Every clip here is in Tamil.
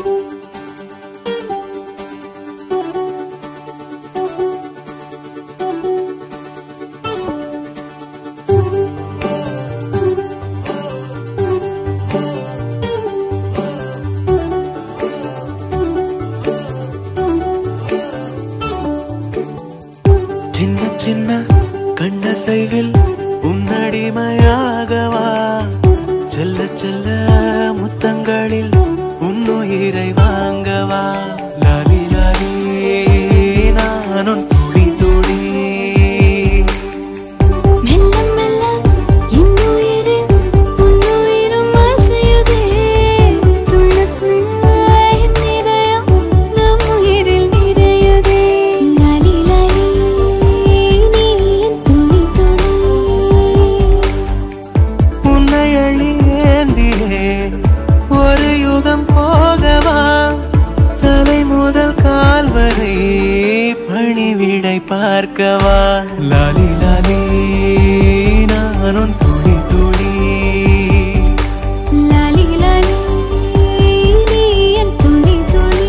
சின்ன சின்ன கண்ணசைவில் உன்னடிமையாகவா செல்ல செல்ல முத்தங்களில் உன்னுயிரை வாங்கவா லாலி லாலி நானும் துளி துளி மெல்ல மெல்ல இன்னுயிரு உன்னுயிரும் அசையுதே துள்ள துள்ள என் இதயம் நம் உயிரில் நிறையுதே லாலி லாலி நீ என் துளி துளி உன்னை அழி ஏந்தியே ஒரு யுகம் போகவா தலை முதல் கால் வரை பணிவிடை பார்க்கவா லாலி லாலி நானும் துளி துளி லாலி லாலி நீ என் துளி துளி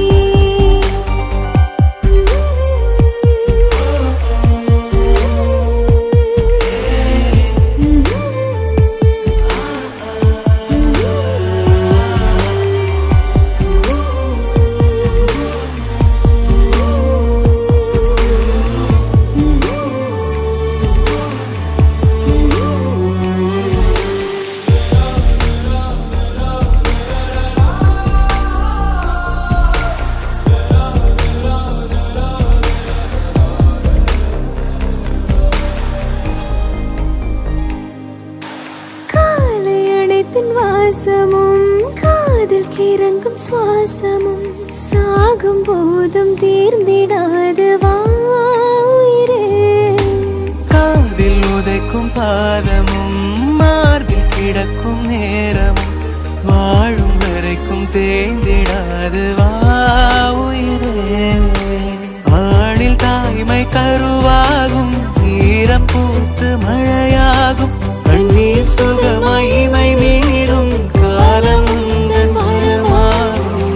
காலை அணைப்பின் வாசமும் காதில் கிறங்கும் சுவாசமும் சாகும் போதும் தீர்ந்திடாது வா உயிரே காதில் உதைக்கும் பாதமும் மார்பில் கிடக்கும் நேரமும் வாழும் வரைக்கும் தேய்ந்திடாது வா உயிரே ஆணில் தாய்மை கருவாகும் ஈரம் பூத்து மழையாகும் கண்ணீர் சுகமகிமை மீறும் காலம் உந்தன் வரமாகும்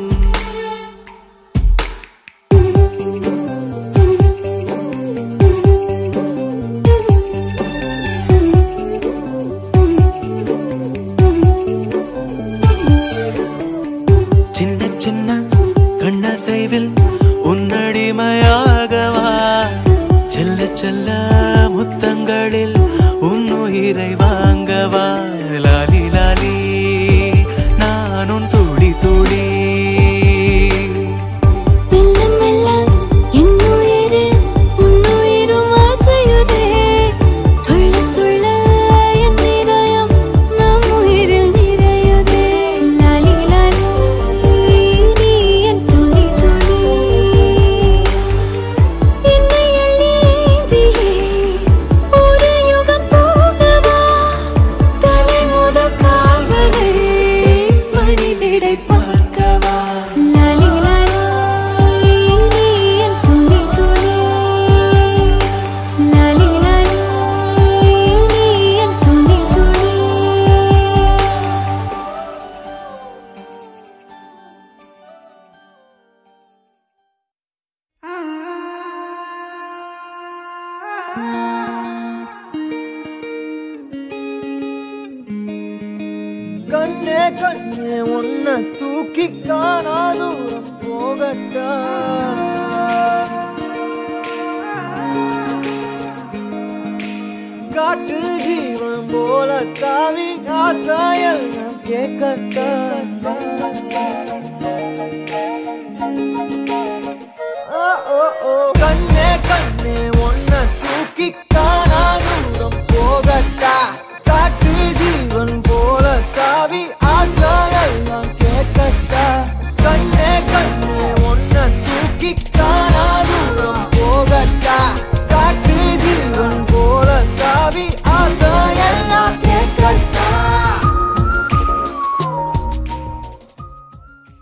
சின்ன சின்ன கண்ணசைவில் உன்னடிமையாகவா செல்ல செல்ல முத்தங்களில் உன்னுயிரை வாங்கவா லாலி லாலி நானும் துளி துளி மெல்ல மெல்ல இன்னுயிரு உன்னுயிரும் அசையுதே துள்ள துள்ள என் இதயம் நம் உயிரில் நிறையுதே லாலி லாலி நீ என் துளி துளி என்னை அள்ளி ஏந்தியே ஒரு யுகம் போகவா தலை முதல் கால் வரை மணிவிடை பார்க்கவா லாலி லாலி நீ என் துளி துளி லாலி லாலி நீ என் துளி துளி கண்ணே கண்ணே உன்னை தூக்கி காணா தூரம் போகட்டா காட்டு ஜீவன் போல தாவி ஆசாயெல்லாம் கேட்கட்டா ஓ, ஓ, ஓ. கண்ணே கண்ணே உன்னை தூக்கி காணா தூரம் போகட்டா காட்டு ஜீவன் போல தாவி ஆசாயெல்லாம் கேட்கட்டா கண்ணே கண்ணே உன்னை தூக்கி காணா தூரம் போகட்டா காட்டு ஜீவன் போல தாவி ஆசாயெல்லாம் கேட்கட்டா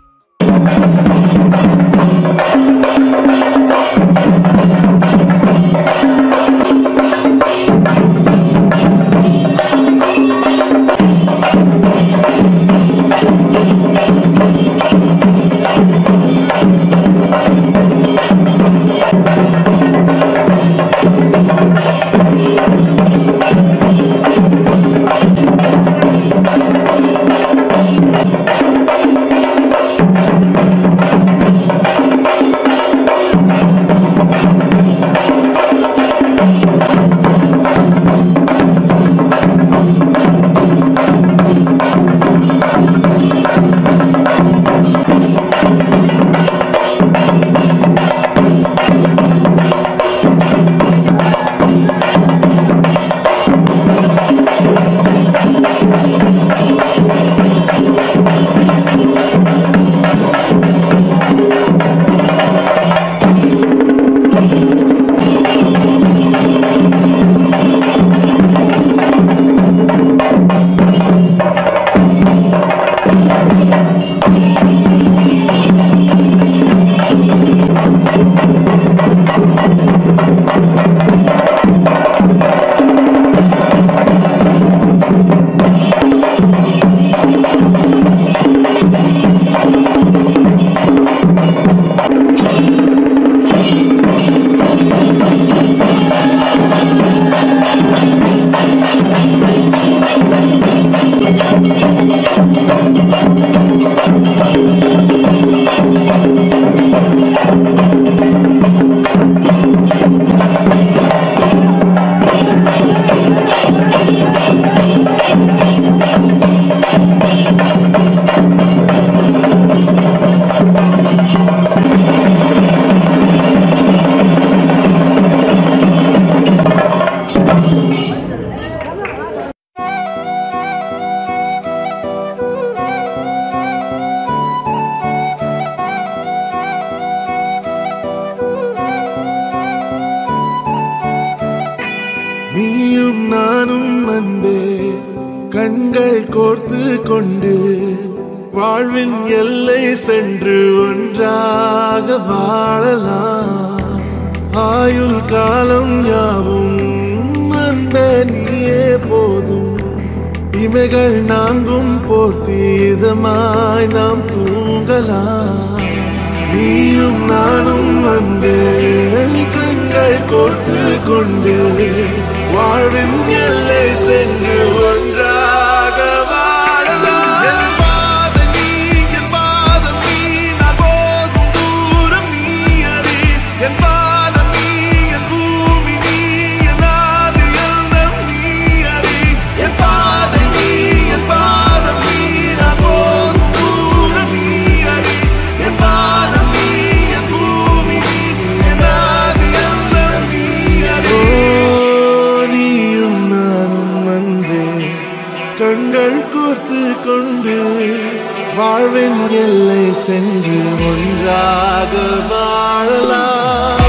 நீயும் நானும் அன்பே கண்கள் கோர்த்து கொண்டு வாழ்வின் எல்லை சென்று ஒன்றாக வாழலாம் ஆயுள் காலம் யாவும் அன்பே நீயே போதும் இமைகள் நான்கும் போர்த்தி இதமாய் நாம் தூங்கலாம் நீயும் நானும் வந்து கண்கள் கோர்த்து கொண்டு வாழ்வின் எல்லை சென்று ஒன்றாக வாழலாம் என் பாதம் நீ, என் பாதம் நீ, நான் போகும் தூரம் நீ அறி. என் பாதம் நீ, என் பூமி நீ, என் ஆதி எல்லாம் நீ அறி. என் பாதை நீ, என் பாதம் நீ, நான் போகும் தூரம் நீ அறி. என் பாதம் நீ, என் பூமி நீ, என் ஆதி எல்லாம் நீ அறி. நீயும் நானும் வந்தே கண்கள் கோர்த்து கொண்டு வாழ்வின் எல்லை சென்று ஒன்றாக வாழலாம்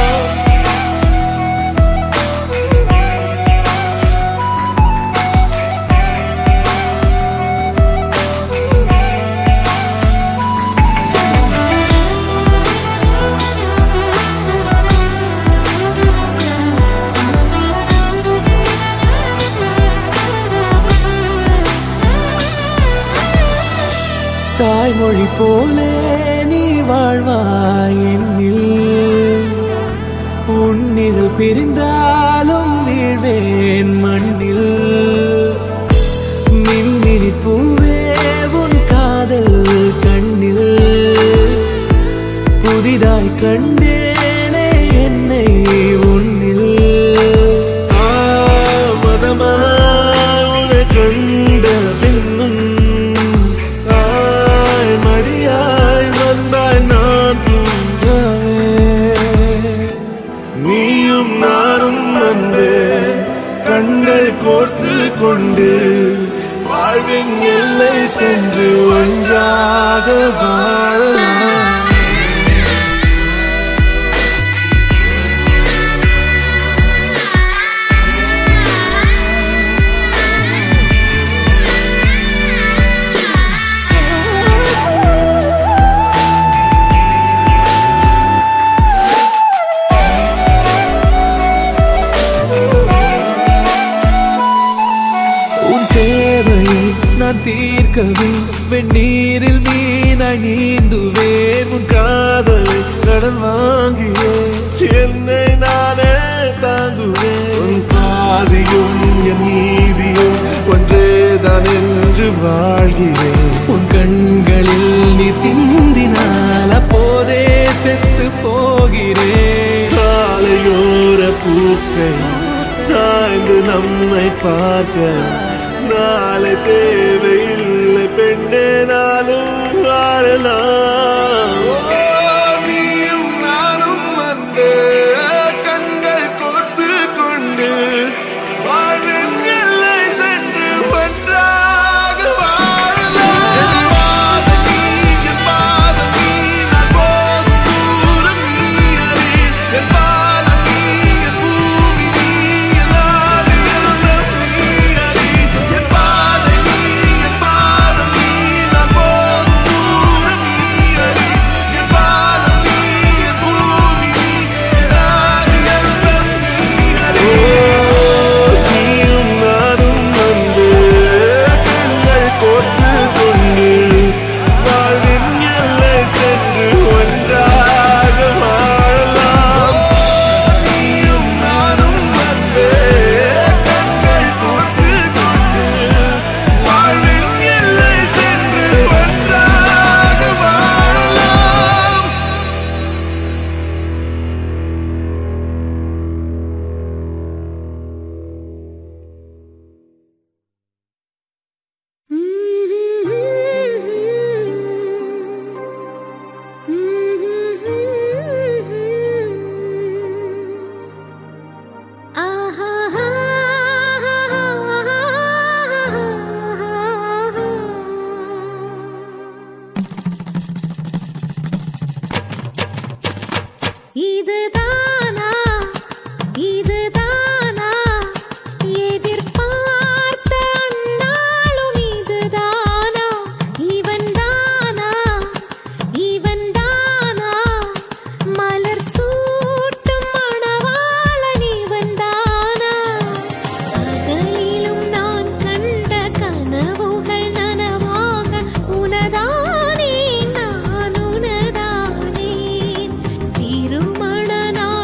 தாய்மொழி போலே நீ வாழ்வாய் என்னில் உன்னிகள் பிரிந்தாலும் வீழ்வேன் மண்ணில் மின்மினி பூவே உன் காதல் கண்ணில் புதிதாய் கண்டேனே என்னை உன்னில் ஆமதமாய் உன்னை கண்ட பின்னும் தாய் மடியாய் வந்தாய் நான் தூங்கவே நீயும் நானும் வந்து கண்கள் கோர்த்து கொண்டு வாழ்வின் எல்லை சென்று ஒன்றாக வாழலாம் உன் தேவையை நான் தீர்க்கவே வெந்நீரில் மீனாய் நீந்துவேன் உன் காதலை கடன் வாங்கியே என்னை நானே தாங்குவேன் உன் பாதியும் என் நீதியும் ஒன்றேதான் நான் என்று வாழ்கிறேன் உன் கண்களில் நீர் சிந்தினால் அப்போதே செத்து போகிறேன் சாலையோர பூக்கள் சாய்ந்து நம்மை பார்க்க நாளை தேவையில்லை பெண்ணே நாளும் வாழலாம் ஓ, நீயும் நானும் வந்து கண்கள் கோர்த்து கொண்டு வாழ்வின் எல்லை சென்று ஒன்றாக வாழலாம் என் பாதம் நீ, என் பாதம் நீ, நான் போகும் தூரம் நீ அறி. என் பாதம் நீ, என் பூமி நீ, என் ஆவி எல்லாம் நீ அறி. என் பாதை நீ, என் பாதம் நீ, நான் போகும் தூரம் நீ அறி. என் பாதம் நீ, என் பூமி நீ, என் ஆவி எல்லாம் நீ அறி. நீயும் நானும் வந்து கண்கள் கோர்த்து கொண்டு வாழ்வின் எல்லை சென்று ஒன்றாக வாழலாம் நீயும் நானும் வந்து கண்கள் கோர்த்து கொண்டு வாழ்வின் எல்லை சென்று ஒன்றாக வாழலாம் இதுதானா இதுதானா எதிர்பார்த்த அந்நாளும் இதுதானா இவன் தானா இவன் தானா மலர் சூட்டும் மணவாளன் இவன் தானா பகலிலும் நான் கண்ட கனவுகள் நனவாக உனதானே நான் உனதானே திருமண நாள்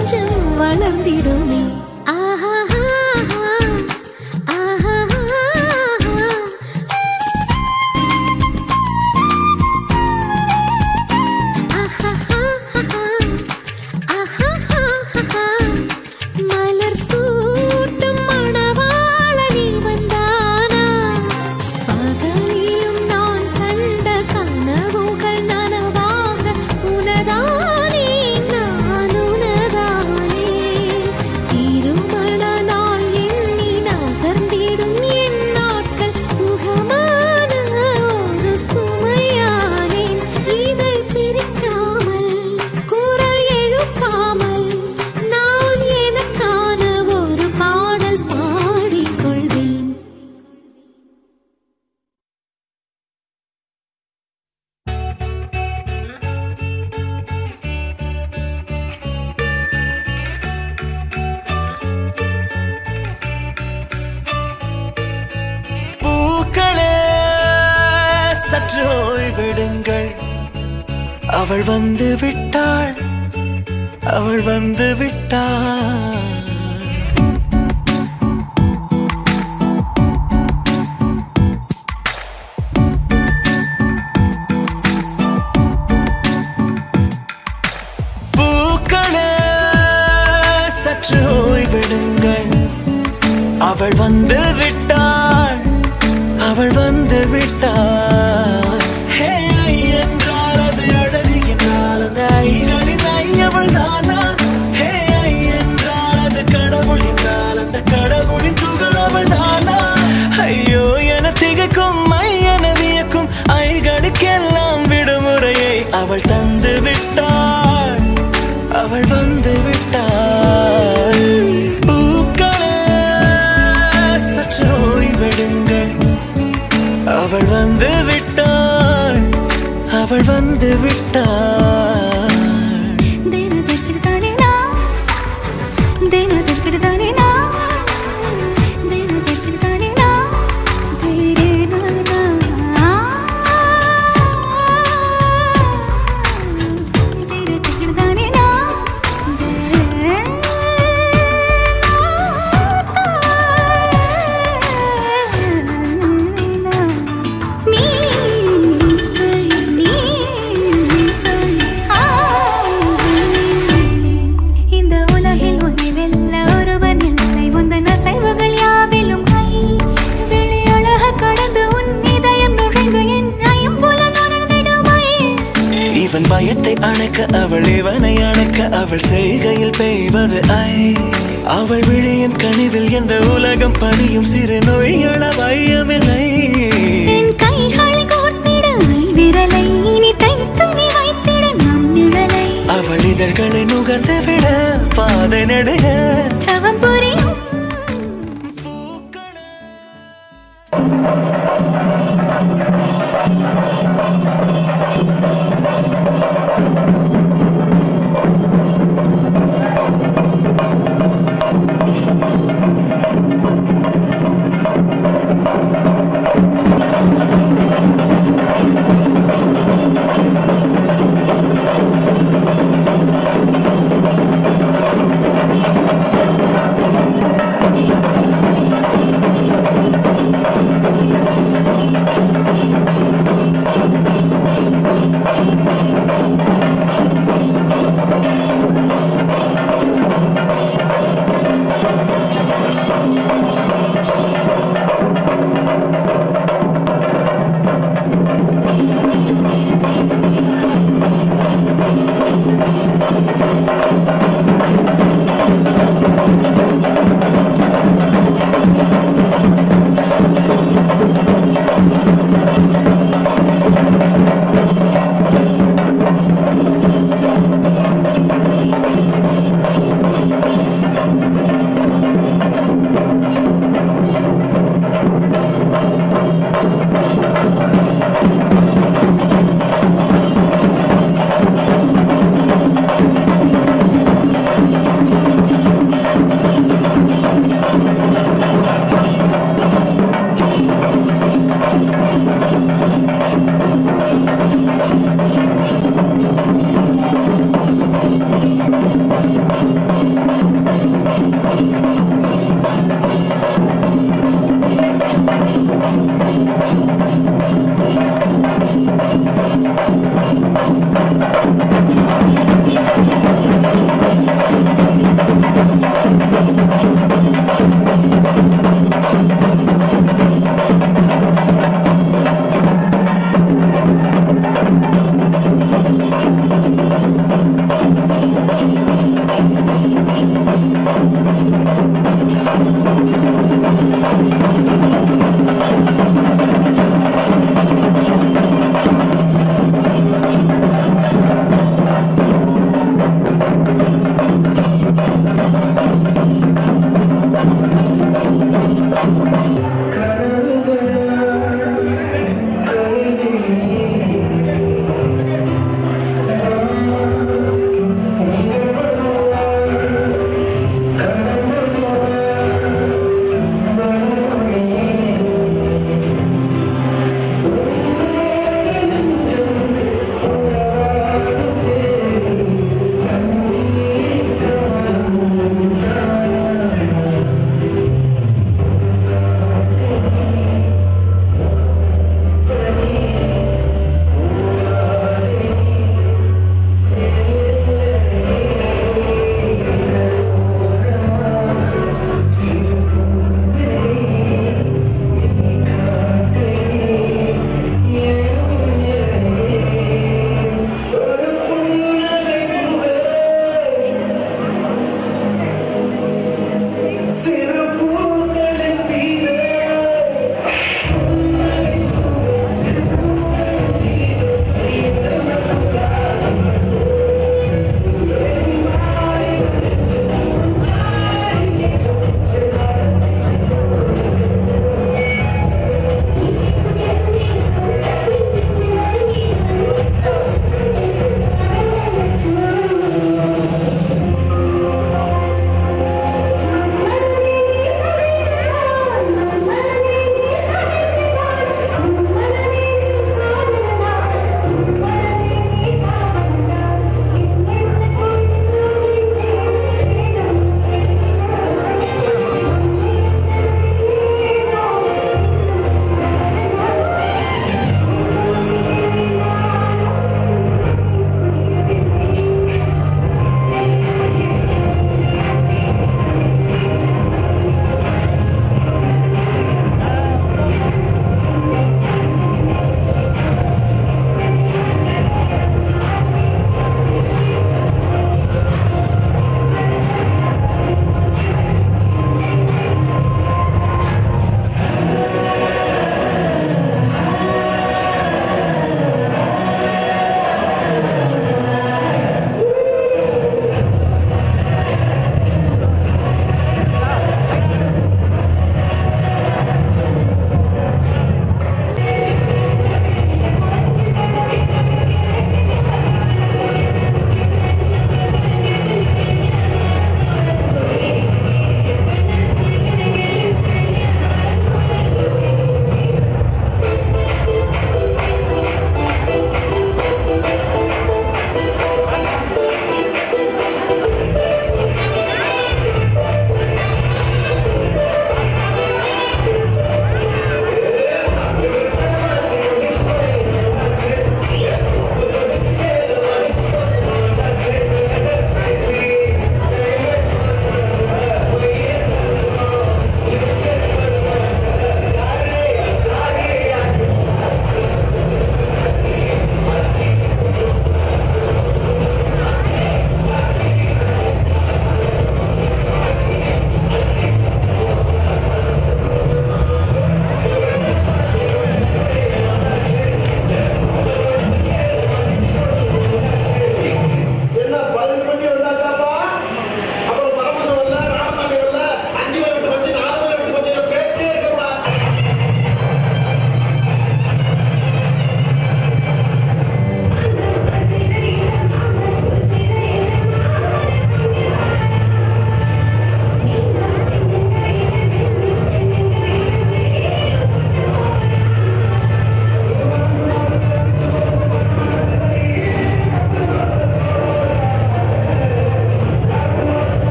கொஞ்சம் வளர்ந்திடுமே ஆஹா ஆஹா மலர் சூட்டும் மணவாளனி வந்தானா பகலிலும் நான் கண்ட கனவுகள் நனவாக உனதானே நான் உனதானே திருமண நாள் எண்ணி நகர்ந்திடும் என் நாட்கள் சுகமான ஒரு சுமையானேன் இதை பிரிக்காமல் குரல் எழுப்பாமல் நான் எனக்கான ஒரு பாடல் பாடிக்கொள்வேன் பூக்களே சற்று ஓய்வெடுங்கள் அவள் வந்து விட்டாள் அவள் வந்து விட்டாள் பூக்களே சற்று ஓய்வெடுங்கள் அவள் வந்து விட்டாள் அவள் வந்து விட்டாள் ஹே ஐ என்றால் அது அழகு என்றால் அந்த ஐகளின் ஐ அவள் தானா ஹே ஐ என்றால் அது கடவுள் என்றால் அந்த கடவுளின் துகள் அவள் தானா ஐயோ என திகைக்கும் ஐ என வியக்கும் ஐகளுக்கெல்லாம் விடுமுறையை அவள் தந்து விட்டாள் அவள் வந்து விட்டாள் பூக்களே சற்று ஓய்வெடுங்கள் அவள் வந்து விட்டாள் அவள் வந்து விட்டாள் தினத்திற்கிடுதானே நான் தினத்திற்கிடுதானே நான் தினத்திற்கிடுதானே நான் தேரே நானா தினத்திற்கிடுதானே நான் தேரே நானா நீ நீ இந்த உலகில் உன்னை வெல்ல ஒருவன் இல்லை உந்தன் அசைவுகள் யாவிலும் கை வெளியழக கடந்து உன் இதயம் நுழைந்து என் ஐம்புல நுழைந்திடுமை இவன் பயத்தை அணைக்க அவள் இவனை அணைக்க அவள் செய்கையில் பெய்வது ஐ அவள் விழியின் கனிவில் எந்த உலகம் பணியும் சிறு நோய்கள வையமில்லை என் கைகளை கோர்த்திட விரலை இனி தைத்து நீ வைத்திட நம் நிழலை அவள் இதழ்களை நுகர்ந்து விட பாதை நடுக தவம் புரியும் பூக்களே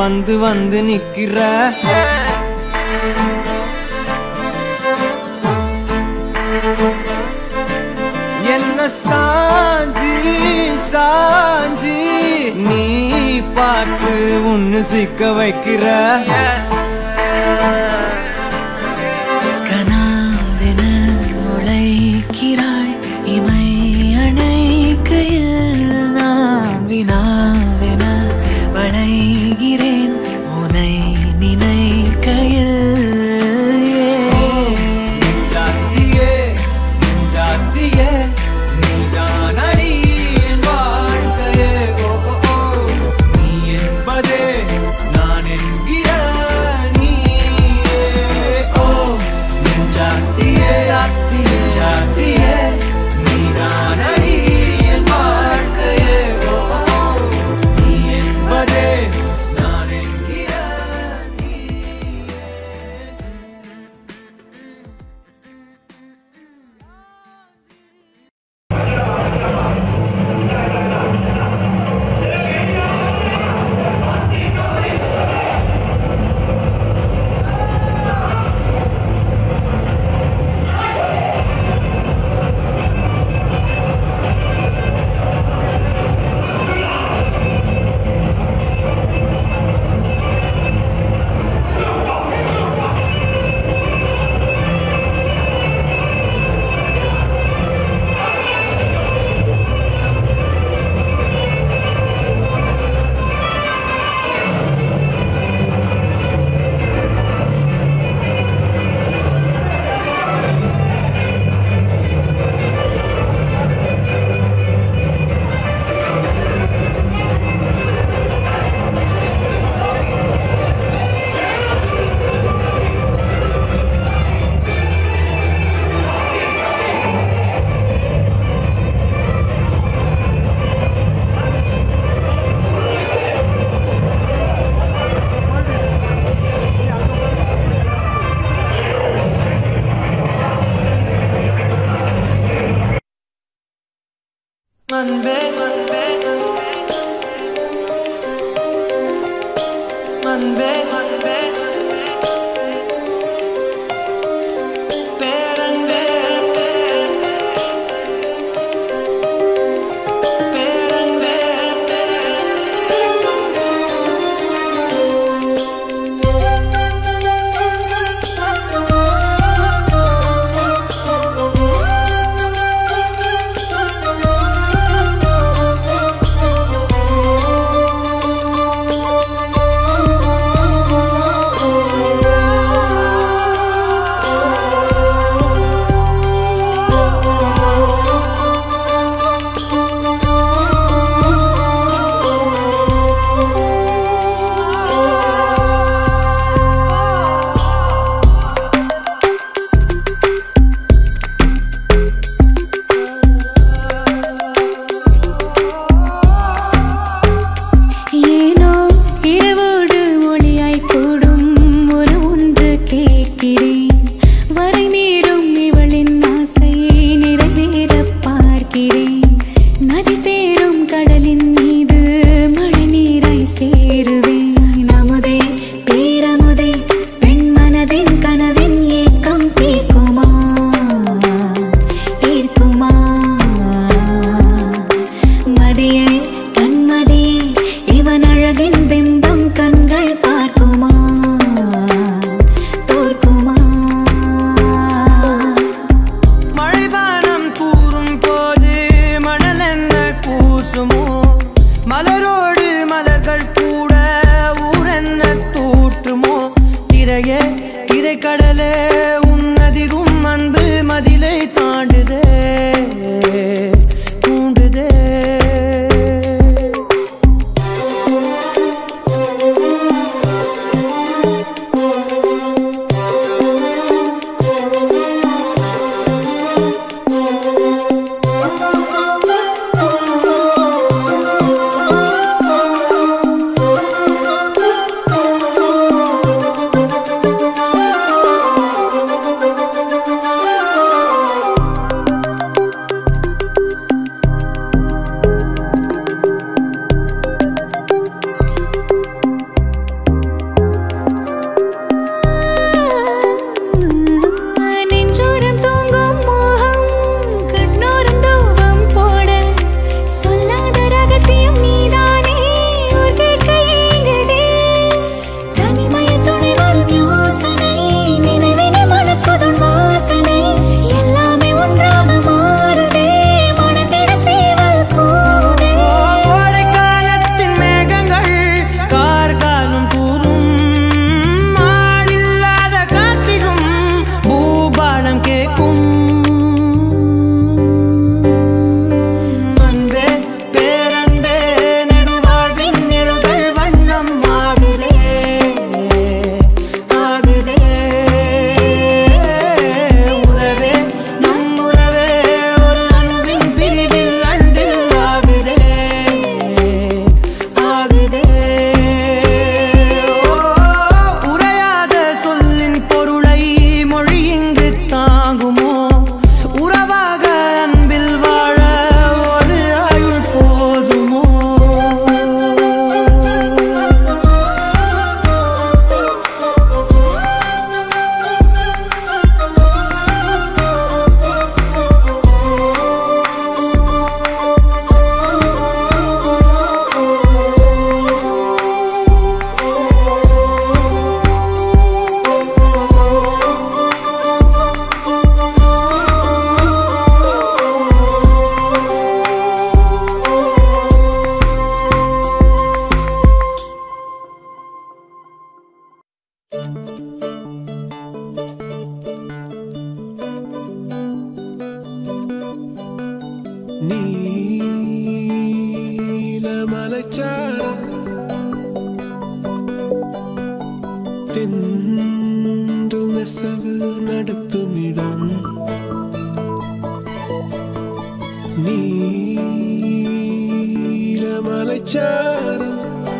வந்து வந்து நிக்கிற என்ன சாஞ்சி சாஞ்சி நீ பார்த்து உன்னு சிக்க வைக்கிற கனாவென உழைக்கிறாய் இமை அணைக்கையில் நான் வினாவென வளைகிறேன் உனை நினைக்கையில் ஜாத்தியே ஜாத்தியே நீதான் அடி என் வாழ்க்கையே ஓ ஓ, ஓ. நீ என்பதே நான் என்கிற நீயே ஓ ஜாத்தியே ஜாத்தியே ஜாத்தியே நீதான் அடி என் வாழ்க்கையே ஓ ஓ, ஓ. நீ என்பதே நான் என்கிற அன்பே அன்பே அன்பே அன்பே பேரன்பே பேரன்பே ஏனோ இரவோடு ஒளியாய் கூடும் ஒரு ஒன்று கேட்கிறேன் வரை மீறும் இவளின் ஆசையை நிறைவேற பார்க்கிறேன் நதி சேரும் கடலின் மீது மழை நீராய் சேருவேன் அமுதே பேரமுதே பெண் மனதின் கனவின் ஏக்கம் தீர்க்குமா தீர்க்குமா மதியே கண்மதியே இவன் அழகின் பிம்பம் கண்கள் பார்க்குமா தோற்குமா மழைவானம் கூறும் போது மணல் என்ன கூசுமோ மலரோடு மலர்கள் கூட ஊரென்ன தூற்றுமோ திரையே திரைக்கடலே உன்னதிரும் அன்பு மதிலை தாண்டுதே தூண்டுதே நீலமலைச்சாரல் தென்றல் நெசவு நடத்துமிடம் நீலமலைச்சாரல்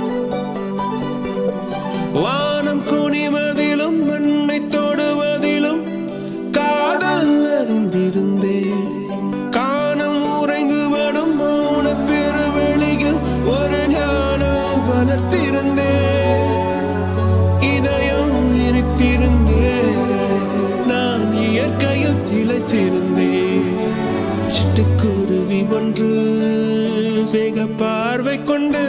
வானம் குனிவதிலும் மண்ணை தொடுவதிலும் காதல் அறிந்திருந்தேன் காணம் உறைந்து வடும் மௌன பெருவெளியில் ஒரு ஞானம் வளர்த்திருந்தேன் இதயம் விரித்திருந்தேன் நான் இயற்கையில் திளைத்திருந்தேன் சிட்டுக்குருவி ஒன்று வேக பார்வை கொண்டு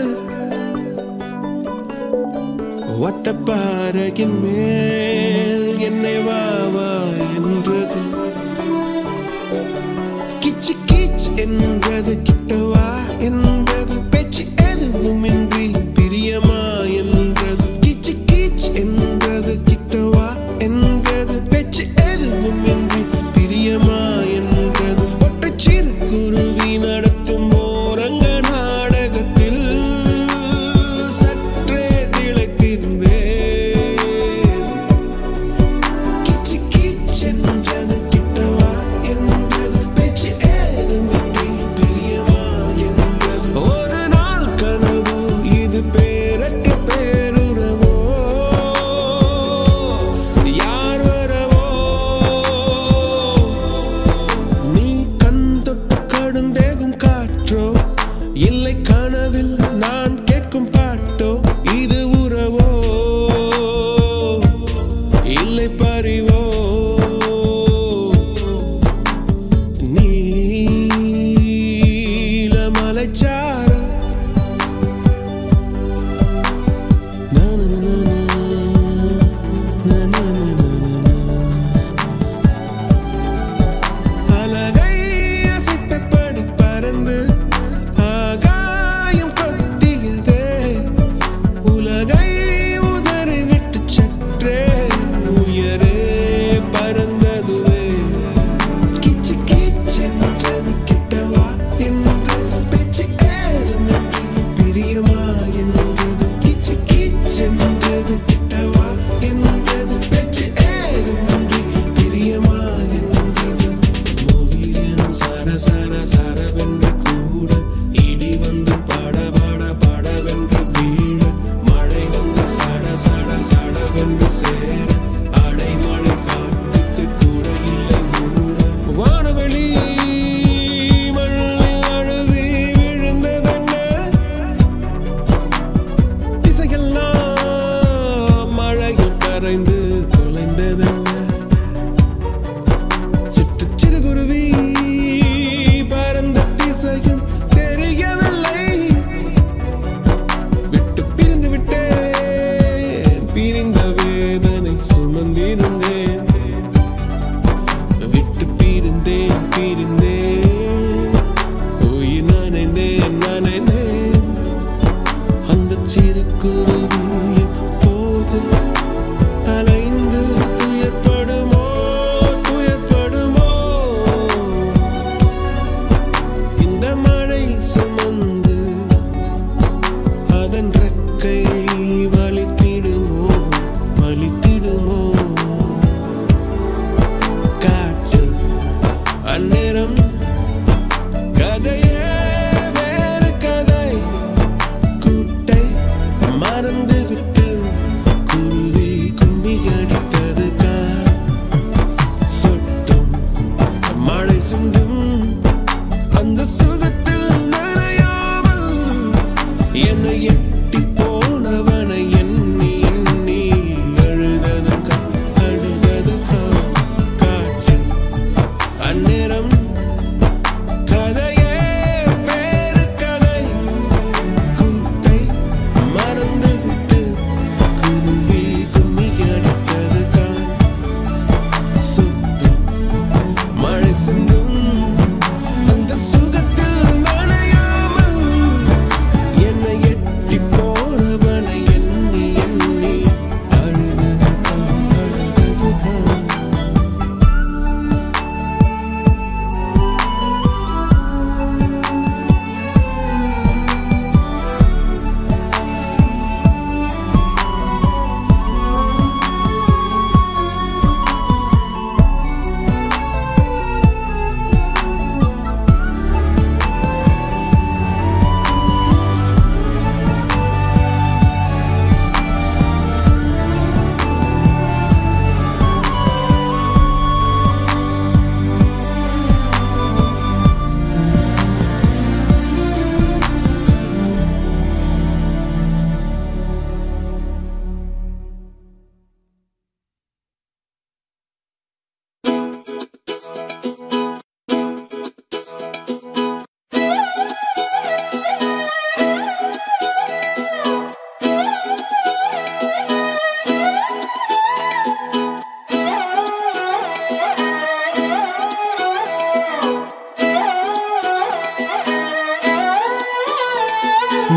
வட்டப்பாறையின் மேல் என்னை வா வா என்றது கிச்சு கிச் என்றது கிட்டவா என்றது பேச்சு எதுவுமின்றி பிரியமா என்றது கிச்சு கிச் என்றது கிட்டவா என்றது பேச்சு எதுவுமின்றி பிரியமா என்றது ஒற்றை சிறு குருவி நடத்தும் ஓரங்க நாடகத்தில் சற்றே திளைத்திருந்தேன் கிச்சு கிச்சென்றது கிட்டவா என்றது பேச்சு ஏதுமின்றி பிரியமா என்றது ஒரு நாள் கனவு இது பேரற்ற பேருறவோ யார் வரவோ நீ கண் தொட்டு கடுந்தேகும் காற்றோ இல்லை கனவில் நான் கேட்கும் பாட்டோ இது உறவோ இல்லை பறிவோ நீலமலைச்சாரல் அலகை அசைத்தபடி பறந்து ஆகாயம் கொத்தியதே உலகை உதறி விட்டு சற்றே உயரே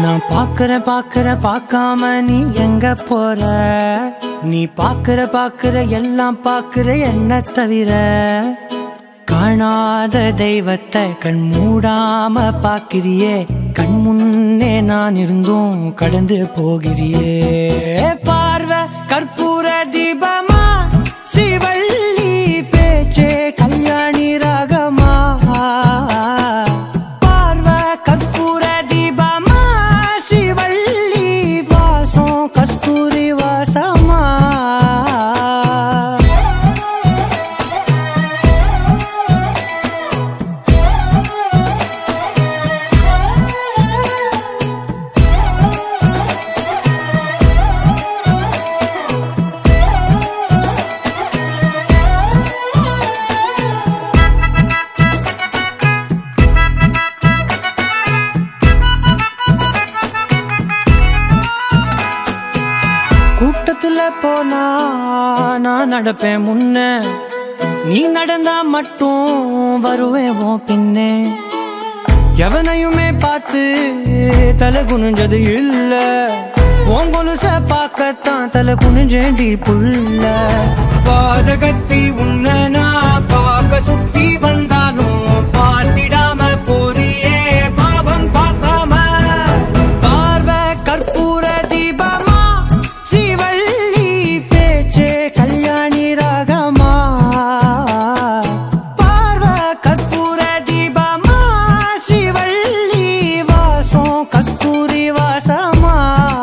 நான் பாக்குற பாக்குற பார்க்காம நீ எங்க போற நீ பாக்குற பாக்குற எல்லாம் பாக்குற என்ன தவிர காணாத தெய்வத்தை கண் மூடாம பாக்கிறியே கண் முன்னே நான் இருந்தும் கடந்து போகிறியே பார்வை கற்பூர தீபமா ஸ்ரீவள்ளி பேச்சே கல்யாணி ராகமா பார்வை கற்பூர தீபமா ஸ்ரீவள்ளி வாசம் கஸ்தூரி வாசமா கூட்டத்துல போனா நான் நடப்பேன் முன்ன நீ நடந்தா மட்டும் வருவேன் உன் பின்னே எவனையுமே பார்த்து தலை குனிஞ்சது இல்ல உன் கொலுச பார்க்கத்தான் தலை குனிஞ்சேண்டி புள்ள பாதகத்தி உன்ன நான் பார்க்க சுத்தி வந்தாலும் பார்த்திடாம போறியே பாவம் பார்க்காம பார்வை கற்பூர தீபமா ஸ்ரீவள்ளி பேச்சே கல்யாணி ராகமா பார்வை கற்பூர தீபமா ஸ்ரீவள்ளி வாசம் கஸ்தூரி வாசமா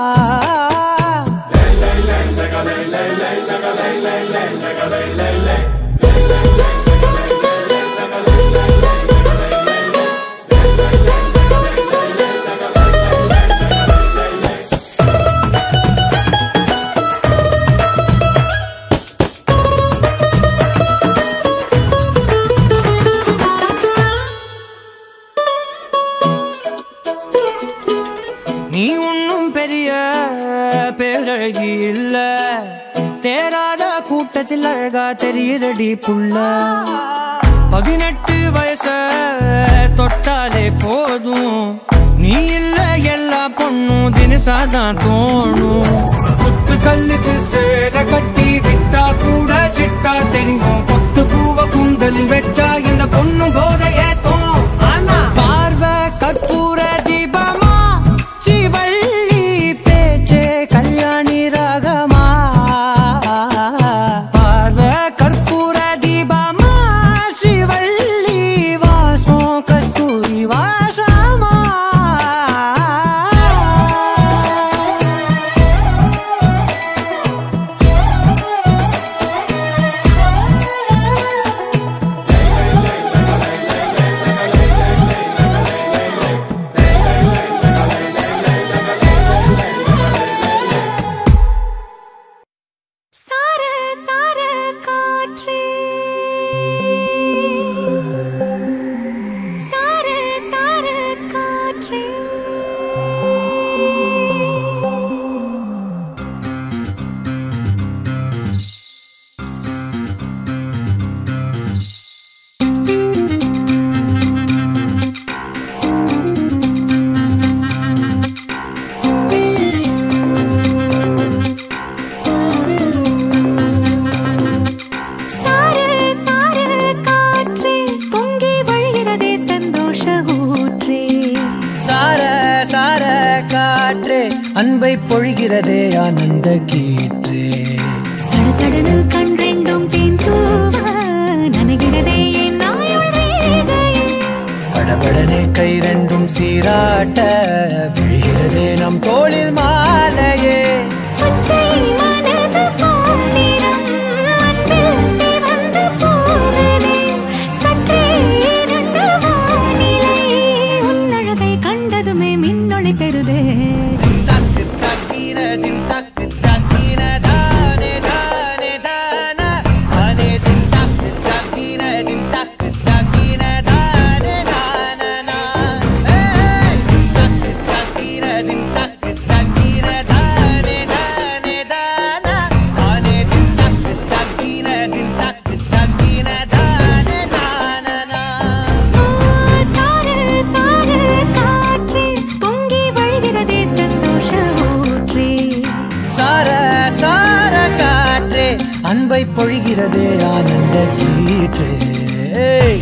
நீ ஒன்னும் பெரிய பேரழகி இல்ல தேராத கூட்டத்தில் அழகா தெரியுதடி புள்ள பதினெட்டு வயச தொட்டாலே போதும் நீ இல்ல எல்லா பொண்ணும் தினசாதான் தோணும் குத்து கல்லுக்கு சேர கட்டி விட்டா கூட சிட்டா தெரியும் கொத்து பூவ குந்தலில் வச்சா இந்த பொண்ணும் போத ஏத்தோம் ஆனா பார்வை கற்பூர தீபமா சிவள்ளி பேச்சே கல்யாணி ராகமா பார்வை கற்பூர தீபமா சிவள்ளி வாசம் கஸ்தூரி வாசமா சார சார காற்றே சார சார காற்றே சார சார காற்றே பொங்கி வழிகிறதே சந்தோஷ ஊற்றே சார சார காற்றே அன்பை பொழிகிறதே ஆனந்த கீற்றே சடசடனு கண் ரெண்டும் தேன் தூவ நனைகிறதே என் நாயுள் வேகையே படபடனே கை ரெண்டும் சீராட்ட விழுகிறதே நம் தோளில் மாலையே பச்சை மனது பொன்னிறம் அன்பில் சிவந்து போவதே சற்றே இருண்ட வானிலை உன் அழகை கண்டதுமே மின்னொளி பெறுதே தக்கு தக்கினதின் தக்கு தக்கின தானே தானே தான தானே தின் தக்கு தக்கினதின் தக்கு தக்கின தானே தானனா ஏய் தக்கு தக்கினதின் தக்கு தக்கின தானே தானே தான தானே தின் தக்கு தக்கினதின் தக்கு தக்கின தானே தானனா சார சார காற்றே பொங்கி வழிகிறதே பொழிகிறதே ஆனந்த கீற்று ஏய்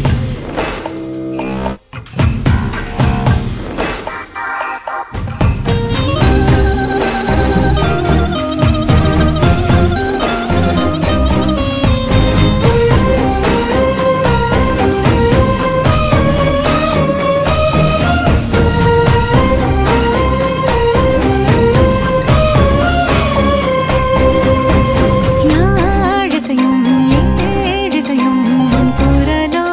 யாழிசையும் ஏழிசையும் உன் குரலோ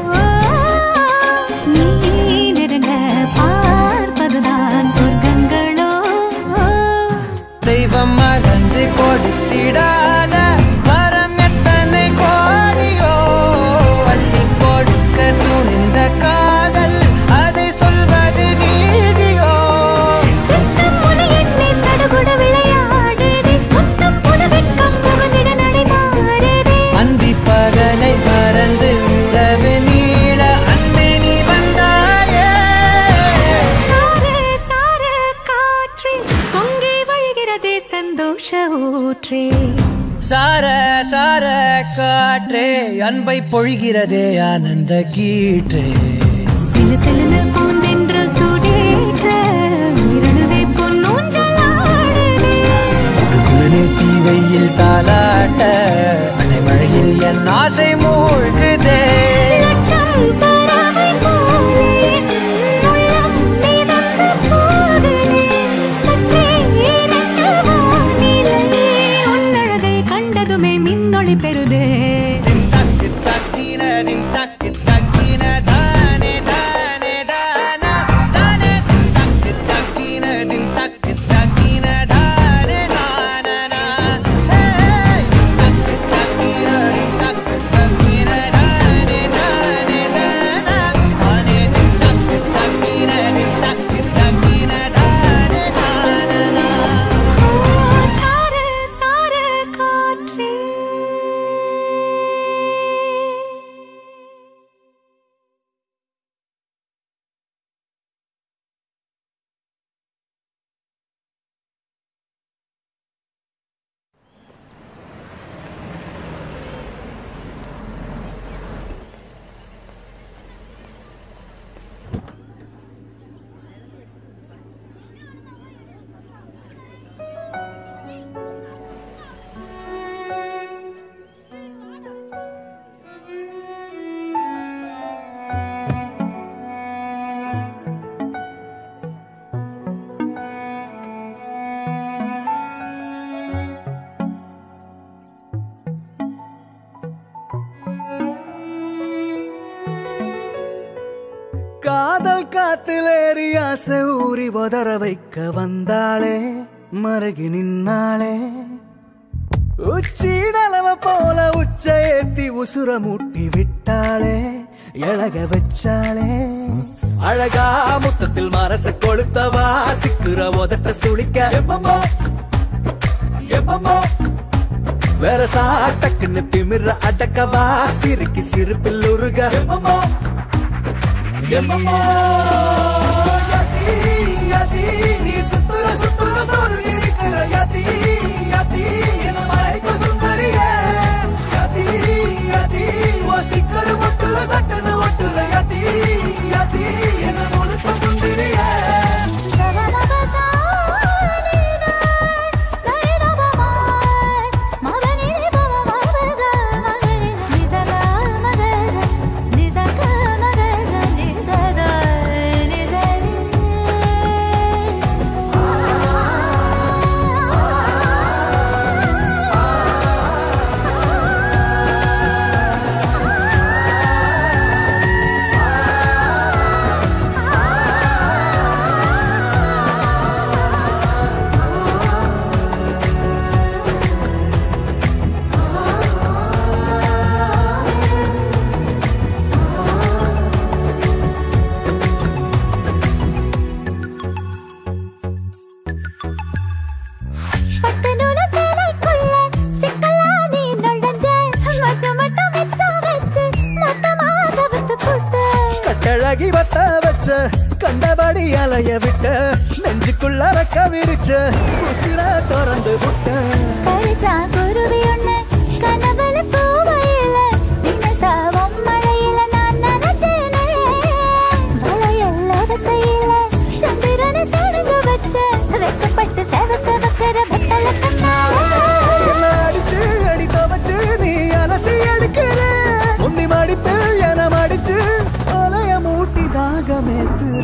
நீ நெருங்க பார்ப்பதுதான் சொர்க்கங்களோ தெய்வம் மறந்து கொடுத்திடாத வரம் எத்தனை கோடியோ அள்ளி கொடுக்க துணிந்த காதல் அதை சொல்வது நீதியோ சித்தம் முனை என்னை சடுகுடு விளையாடுதே முத்தம் புது வெட்கம் புகுந்திட நடைமாறுதே அந்தி பகலை மறந்து உறவு நீள அன்பே நீ வந்தாயே சார சார காற்றே பொங்கி வழிகிறதே சந்தோஷ ஊற்றே சார சார காற்றே அன்பை பொழிகிறதே ஆனந்த கீற்றே சிலு சிலுன்னு பூந்தென்றல் சூடேற்ற உயிரணுவே பொன்னூஞ்சலாடுதே குளுகுளுனே தீ வெயில் தாலாட்ட அலைமழையில் என் ஆசை மூழ்குதே லட்சம் பறவை போலே உள்ளம் மிதந்து போகுதே. சற்றே இரண்ட வானிலையே உன்னழகை கண்டதுமே மின்னொளி பெறுதே தக்கு தக்கின தின் தக்கு தக்கின தானே தானே தானா தானே தக்கு தக்கின தின் தக்கு தக்கின தானே தானா ஹே தக்கு தக்கின தின் தக்கு தக்கின தானே தானே தானா தானே தின் தக்கு தக்கின தின் தக்கு தக்கின தானே தானா ஓ சார சார காற்றே காதல் காத்திலேறி ஆசை ஊறி உதற வைக்க வந்தாளே மருகி நின்னாளே உச்சி நலவ போல உச்ச ஏத்தி உசுர மூட்டி விட்டாளே எழக வச்சாளே அழகா முத்தத்தில் மனச கொளுத்தவா சிக்குற உதட்ட சுளிக்க எப்பமோ எப்பமோ வேற சாட்டக்குன்னு திமிர அடக்கவா சிரிக்கி சிரிப்பில் உருக எப்பமோ எப்பமோ யதி, யதி, நீ சுத்துற சுத்துற சொருகி இருக்கிற யதி, யதி, என்ன மயக்க சுந்தரியே. யதி, யதி, உன் sticker ஒட்டுல சட்டுன்னு ஒட்டுற யதி, யதி, என்ன முறுக்க முந்திரியே. பட்டு நூலு சேலைக்குள்ள சிக்கலா நீ நுழைஞ்ச. மச்சம் மட்டும் மிச்சம் வச்சு மொத்தமா கவுத்து போட்ட. கட்டழகி வத்த வச்ச கண்டபடி அலைய விட்ட நெஞ்சுக்குள்ள ரக்க விரிச்ச உசிர திறந்து விட்ட பறிச்சா குருவி ஒண்ணு கனவுல பூவையில தினசாவும் மழையில நான் நனைஞ்சேனே வளையல் அவசையில சந்திரனை சடங்கு வச்ச வெக்கப்பட்டு செவ செவக்கிற வெத்தல என்ன அடிச்சு அடி துவச்சு நீ அலசி எடுக்கிற முந்தி மடிப்பு என மடிச்சு அலைய மூட்டி தாகமேத்துற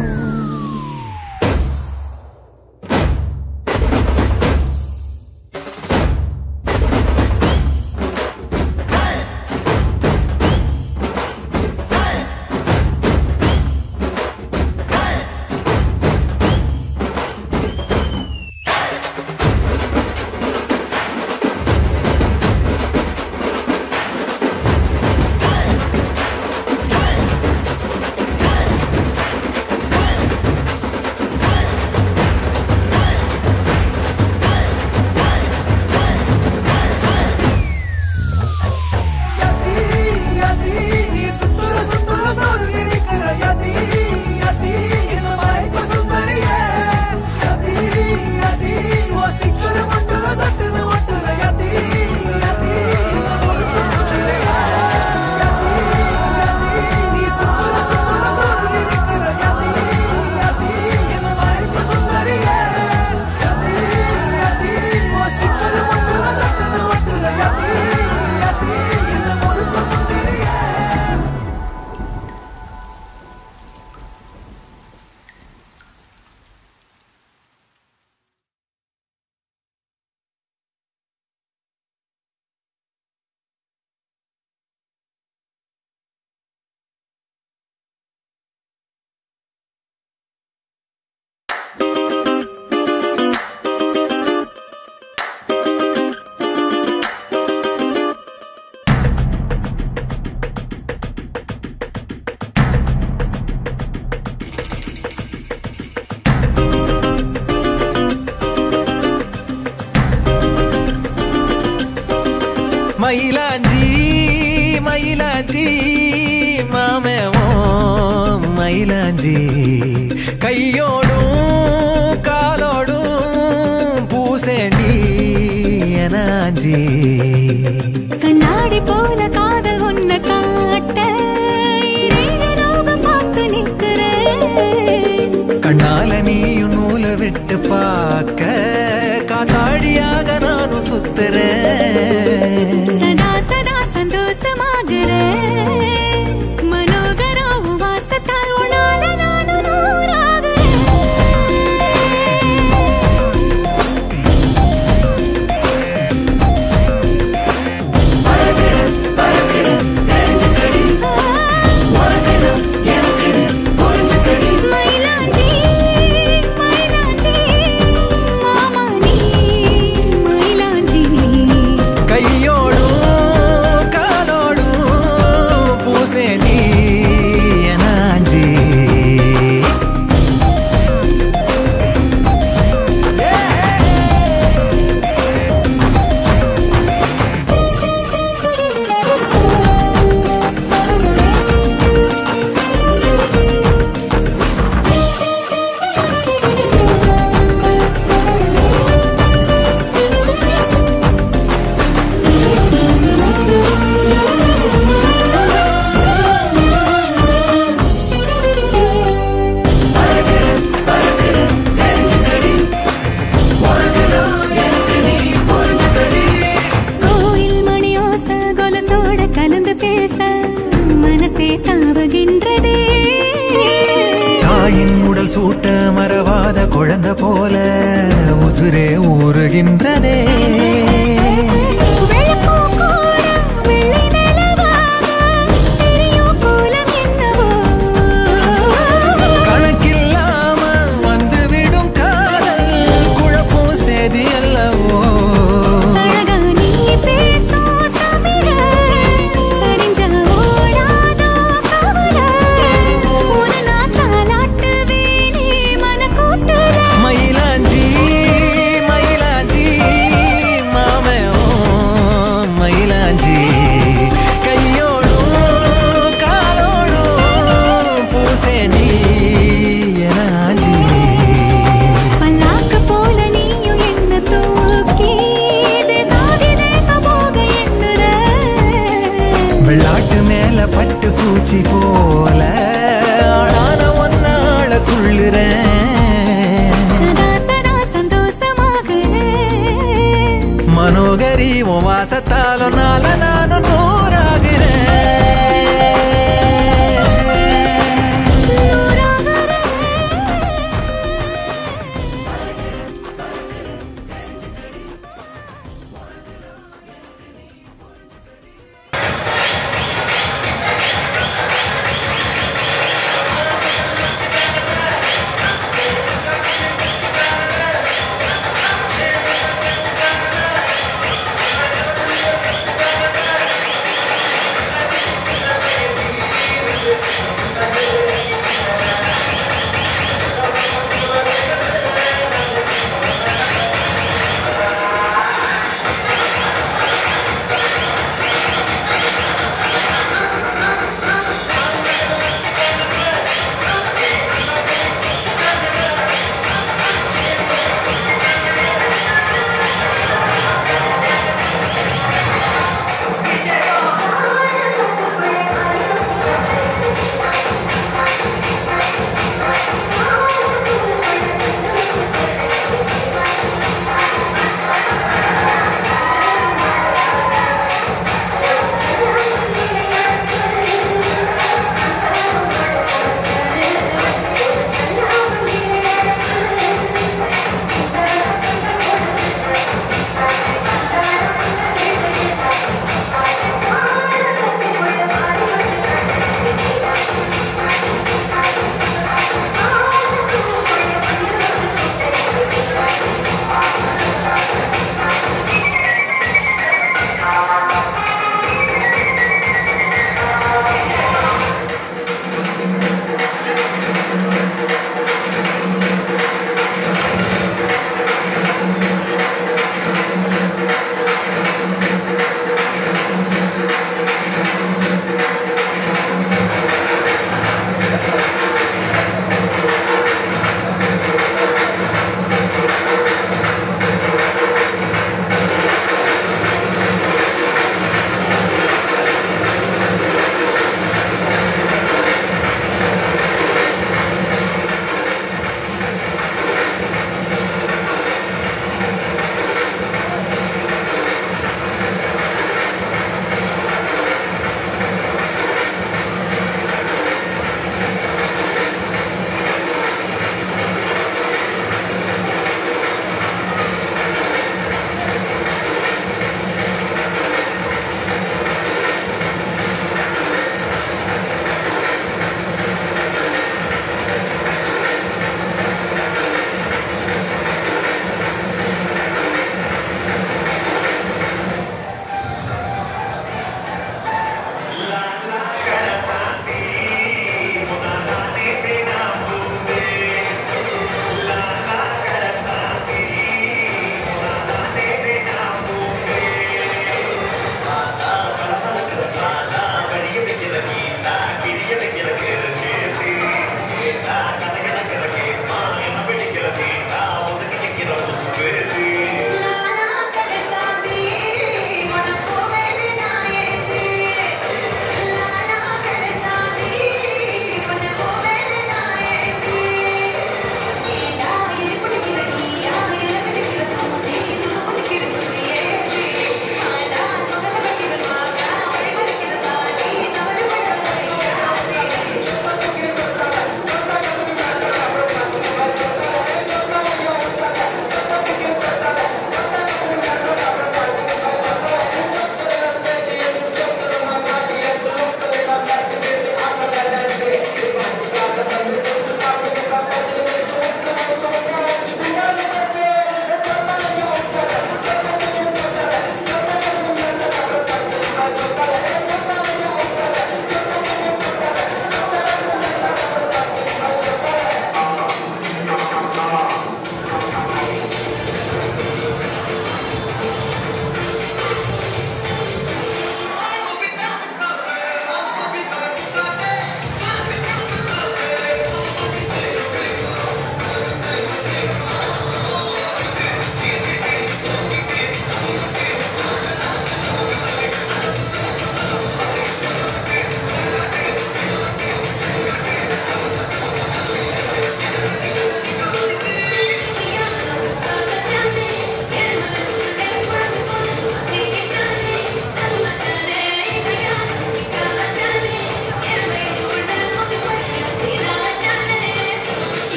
மயிலாஞ்சி மயிலாஞ்சி மாமேவோ மயிலாஞ்சி கையோடும் காலோடும் பூசேண்டி எனாஞ்சி கண்ணாடி போல காதல் உன்னை காட்ட இரேழு லோகம் பார்த்து நிக்கிறேன் கண்ணால நீயும் நூலை விட்டு பார்க்க காத்தாடியாக நானும் சுத்துறேன் சதா சதா சந்தோஷமாகிறேன் மனோகரா உன் வாசத்தால் உன்னால நானும் நூறாகிறேன் மயிலாஞ்சி மயிலாஞ்சி மாமா நீ மயிலாஞ்சி கையோடும் காலோடும் பூசேண்டி எனாஞ்சி கோயில் மணியோச கொலசோட கலந்து பேச மனசே தாவுகின்றதே தாயின் உடல் சூட்ட மறவாத குழந்தை போல உசுரே ஊறுகின்றதே வெள்ளப்பூ கூட வெள்ளை நிலவாக தெரியும் கோலம் என்னவோ கணக்கில்லாம வந்துவிடும் காதல் குழப்பம் சேதி அல்லவோ அழகா நீ பேசும் தமிழ அறிஞ்ச ஓடாதோ கவல ஒரு நாள் தாலாட்டுவேனே மனக்கூட்டுல மயிலாஞ்சி மயிலாஞ்சி மாம வெள்ளாட்டு மேல பட்டு பூச்சி போல ஆளான ஒன்னாள துள்ளுறேன் சதா சதா சந்தோஷமாகிறேன் மனோகரி உன் வாசத்தாலும் நால நானும் நூறாகிறேன் ஆ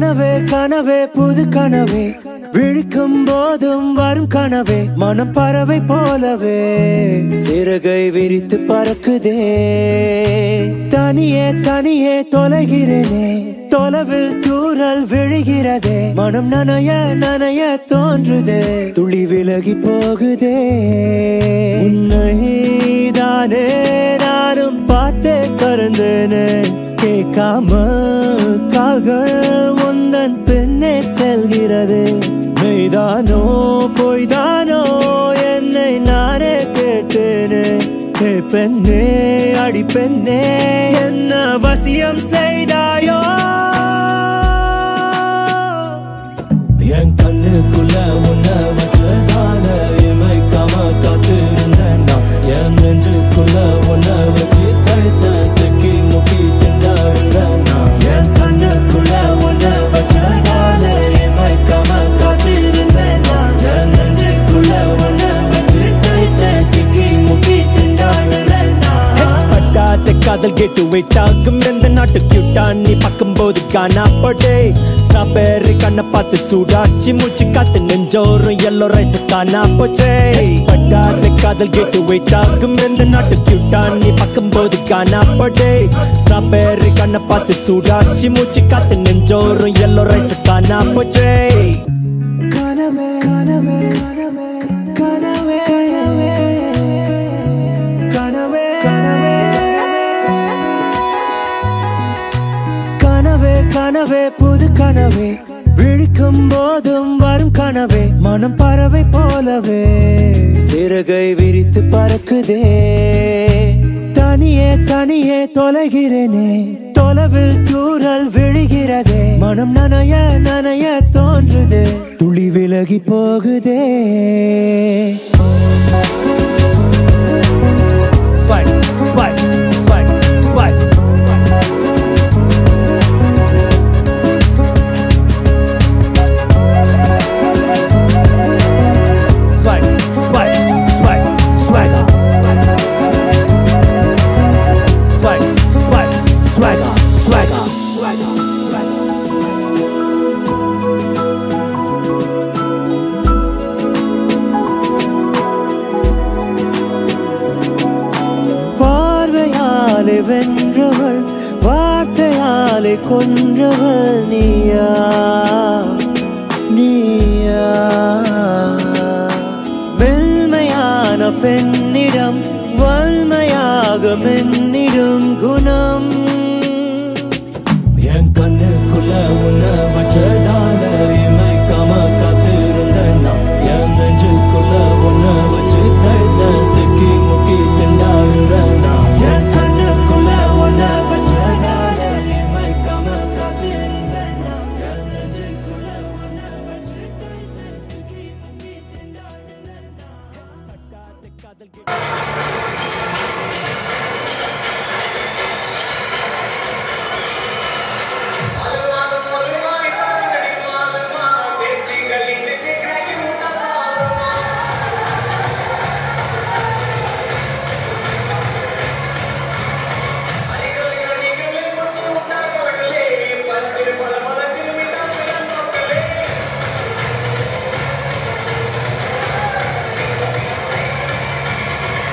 கனவே கனவே புது கனவே விழிக்கும் போதும் வரும் கனவே மனம் பறவை போலவே சிறகை விரித்து பறக்குதே தனியே தனியே தொலைகிறேனே தொலைவில் தூரல் விழுகிறதே மனம் நனைய நனைய தோன்றுதே துளி விலகி போகுதே உன்னை தானே நானும் பார்த்தே கறந்தேனே கேட்காம கால்கள் உந்தன் பின்னே செல்கிறது மெய்தானோ பொய்தானோ என்னை நானே கேட்டேனே ஹே பெண்ணே அடி பெண்ணே என்ன வசியம் செய்தாயோ என் கண்ணுக்குள்ள உன்னை வச்சதால இமைக்காம காத்திருந்தேன் நான் என் நெஞ்சுக்குள்ள உன்னை வச்சு தைத்த திக்கி முக்கி திண்டாடுறேன் நான் என் கண்ணுக்குள்ள உன்னை வச்சதால இமைக்காம காத்திருந்தேன் நான் என் நெஞ்சுக்குள்ள உன்னை வச்சு தைத்த சிக்கி முக்கி திண்டாடுறேன் நான் பட்டாத காதல் கேட்டு வெயிட் ஆகும் எந்த நாட்டு கியூட்டா நீ பார்க்கும்போது காணாப்படே ஸ்ட்ராபெர்ரி கண்ணை பார்த்து சூடாச்சி மூச்சு காத்து நெஞ்சோறும் எல்லோ ரைஸ் காணா போச்சே பட்டாத காதல் கேட்டு வெயிட் ஆகும் எந்த நாட்டு கியூட்டா நீ பார்க்கும்போது காணாப்படே ஸ்ட்ராபெர்ரி கண்ணை பார்த்து சூடாச்சி மூச்சு காத்து நெஞ்சோறும் எல்லோ ரைஸ் காணா போச்சே கனவே கனவே கனவே கனவே கனவே கனவே கனவே புது கனவே விழிக்கும் போதும் வரும் கனவே மனம் பறவை போலவே சிறகை விரித்து பறக்குதே தனியே தனியே தொலைகிறேனே தொலைவில் தூரல் விழுகிறதே மனம் நனைய நனைய தோன்றுதே துளி விலகி போகுதே Swipe, swipe, swipe, swipe. Swipe, swipe, swipe, swagger. Swipe, swipe, swagger, swagger, swagger. பார்வையாலே வென்றவள் வார்த்தையாலே கொன்றவள் நீயா நீயா மென்மையான பெண்ணிடம் வன்மையாக மென்னிடும் குணம் என் கண்ணுக்குள்ள உன்னை வச்சதால இமைக்காம காத்திருந்தேன் நான் என் நெஞ்சுக்குள்ள உன்னை வச்சு தைத்த திக்கி முக்கி திண்டாடுறேன் நான் என் கண்ணுக்குள்ள உன்னை வச்சதால இமைக்காம காத்திருந்தேன் நான் என் நெஞ்சுக்குள்ள உன்னை வச்சு தைத்த திக்கி முக்கி திண்டாடுறேன் நான் பட்டாத காதல் Thank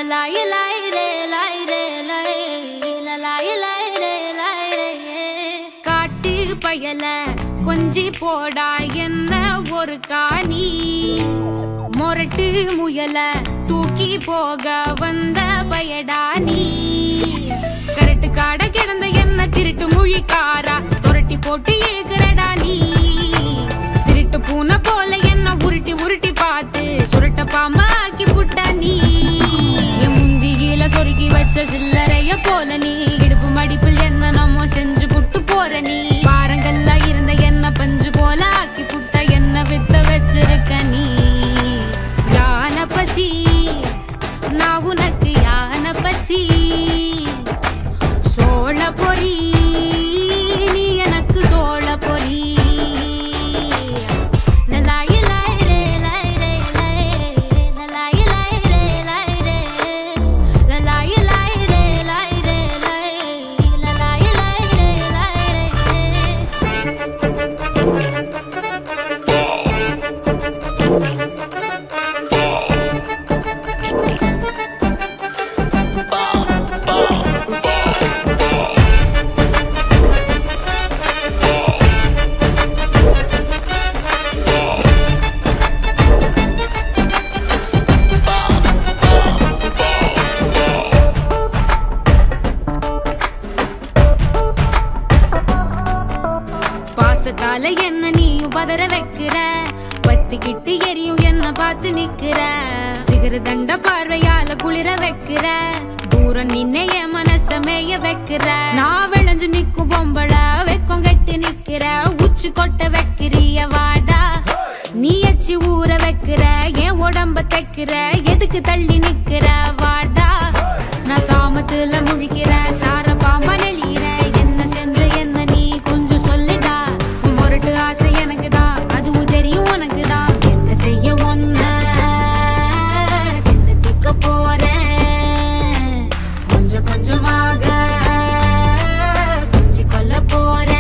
லலாய் லாய் ரே லாய் ரே லாய் லலாய் லாய் ரே லாய் ரே காட்டு பயல கொஞ்சி போடா என்ன ஒரு காணி மொரட்டு முயல தூக்கி போக வந்த பயடா நீ கரட்டு காட கிடந்த என்ன திருட்டு முழிக்காரா துரட்டி போட்டு இழுக்கிறடா நீ திருட்டு பூனை போல என்ன உருட்டி உருட்டி பார்த்து சுருட்ட பாம்பா ஆக்கி புட்ட நீ என் முந்தியில சொருகி வச்ச சில்லறைய போல நீ இடுப்பு மடிப்பில் என்ன நம்ம செஞ்சு புட்டு போற நீ பாரங்கள்ல இருந்த என்ன பஞ்சு போல ஆக்கி புட்ட என்ன வித்த வச்சிருக்க நீ யான பசி நான் உனக்கு யான பசி சோழ பொறி நீ எனக்கு சோழ பொறி லலாய் லாய் ரே லாய் ரே லாய் லலாய் லாய் ரே லாய் ரே லலாய் லாய் ரே லாய் ரே லாய் லலாய் லாய் ரே லாய் ரே பாசத்தால என்ன நீயும் பதற வைக்கிற பத்திக்கிட்டு எரியும் என்ன பார்த்து நிக்கிற சிகர தண்ட பார்வையால குளிர வைக்கிற தூரம் நின்ன என் மனச மேய வைக்கிற நான் விளைஞ்சு நிக்கும் பொம்பள வெக்கம் கட்டி நிக்கிற உச்சி கொட்ட வைக்கிறிய வாடா நீ எச்சி ஊற வைக்கிற என் உடம்ப தைக்கிற எதுக்கு தள்ளி நிக்கிற வாடா நான் சாமத்துல முழிக்கிற சார பாம்பா நெளியிற என்ன செஞ்ச என்ன நீ கொஞ்சம் சொல்லுடா உன் முரட்டு ஆசை எனக்கு தான் அதுவும் தெரியும் உனக்கு தான் என்ன செய்ய ஒன்ன திக்க போறேன் கொஞ்சம் கொஞ்சமாக கொஞ்சி கொல்ல போறேன்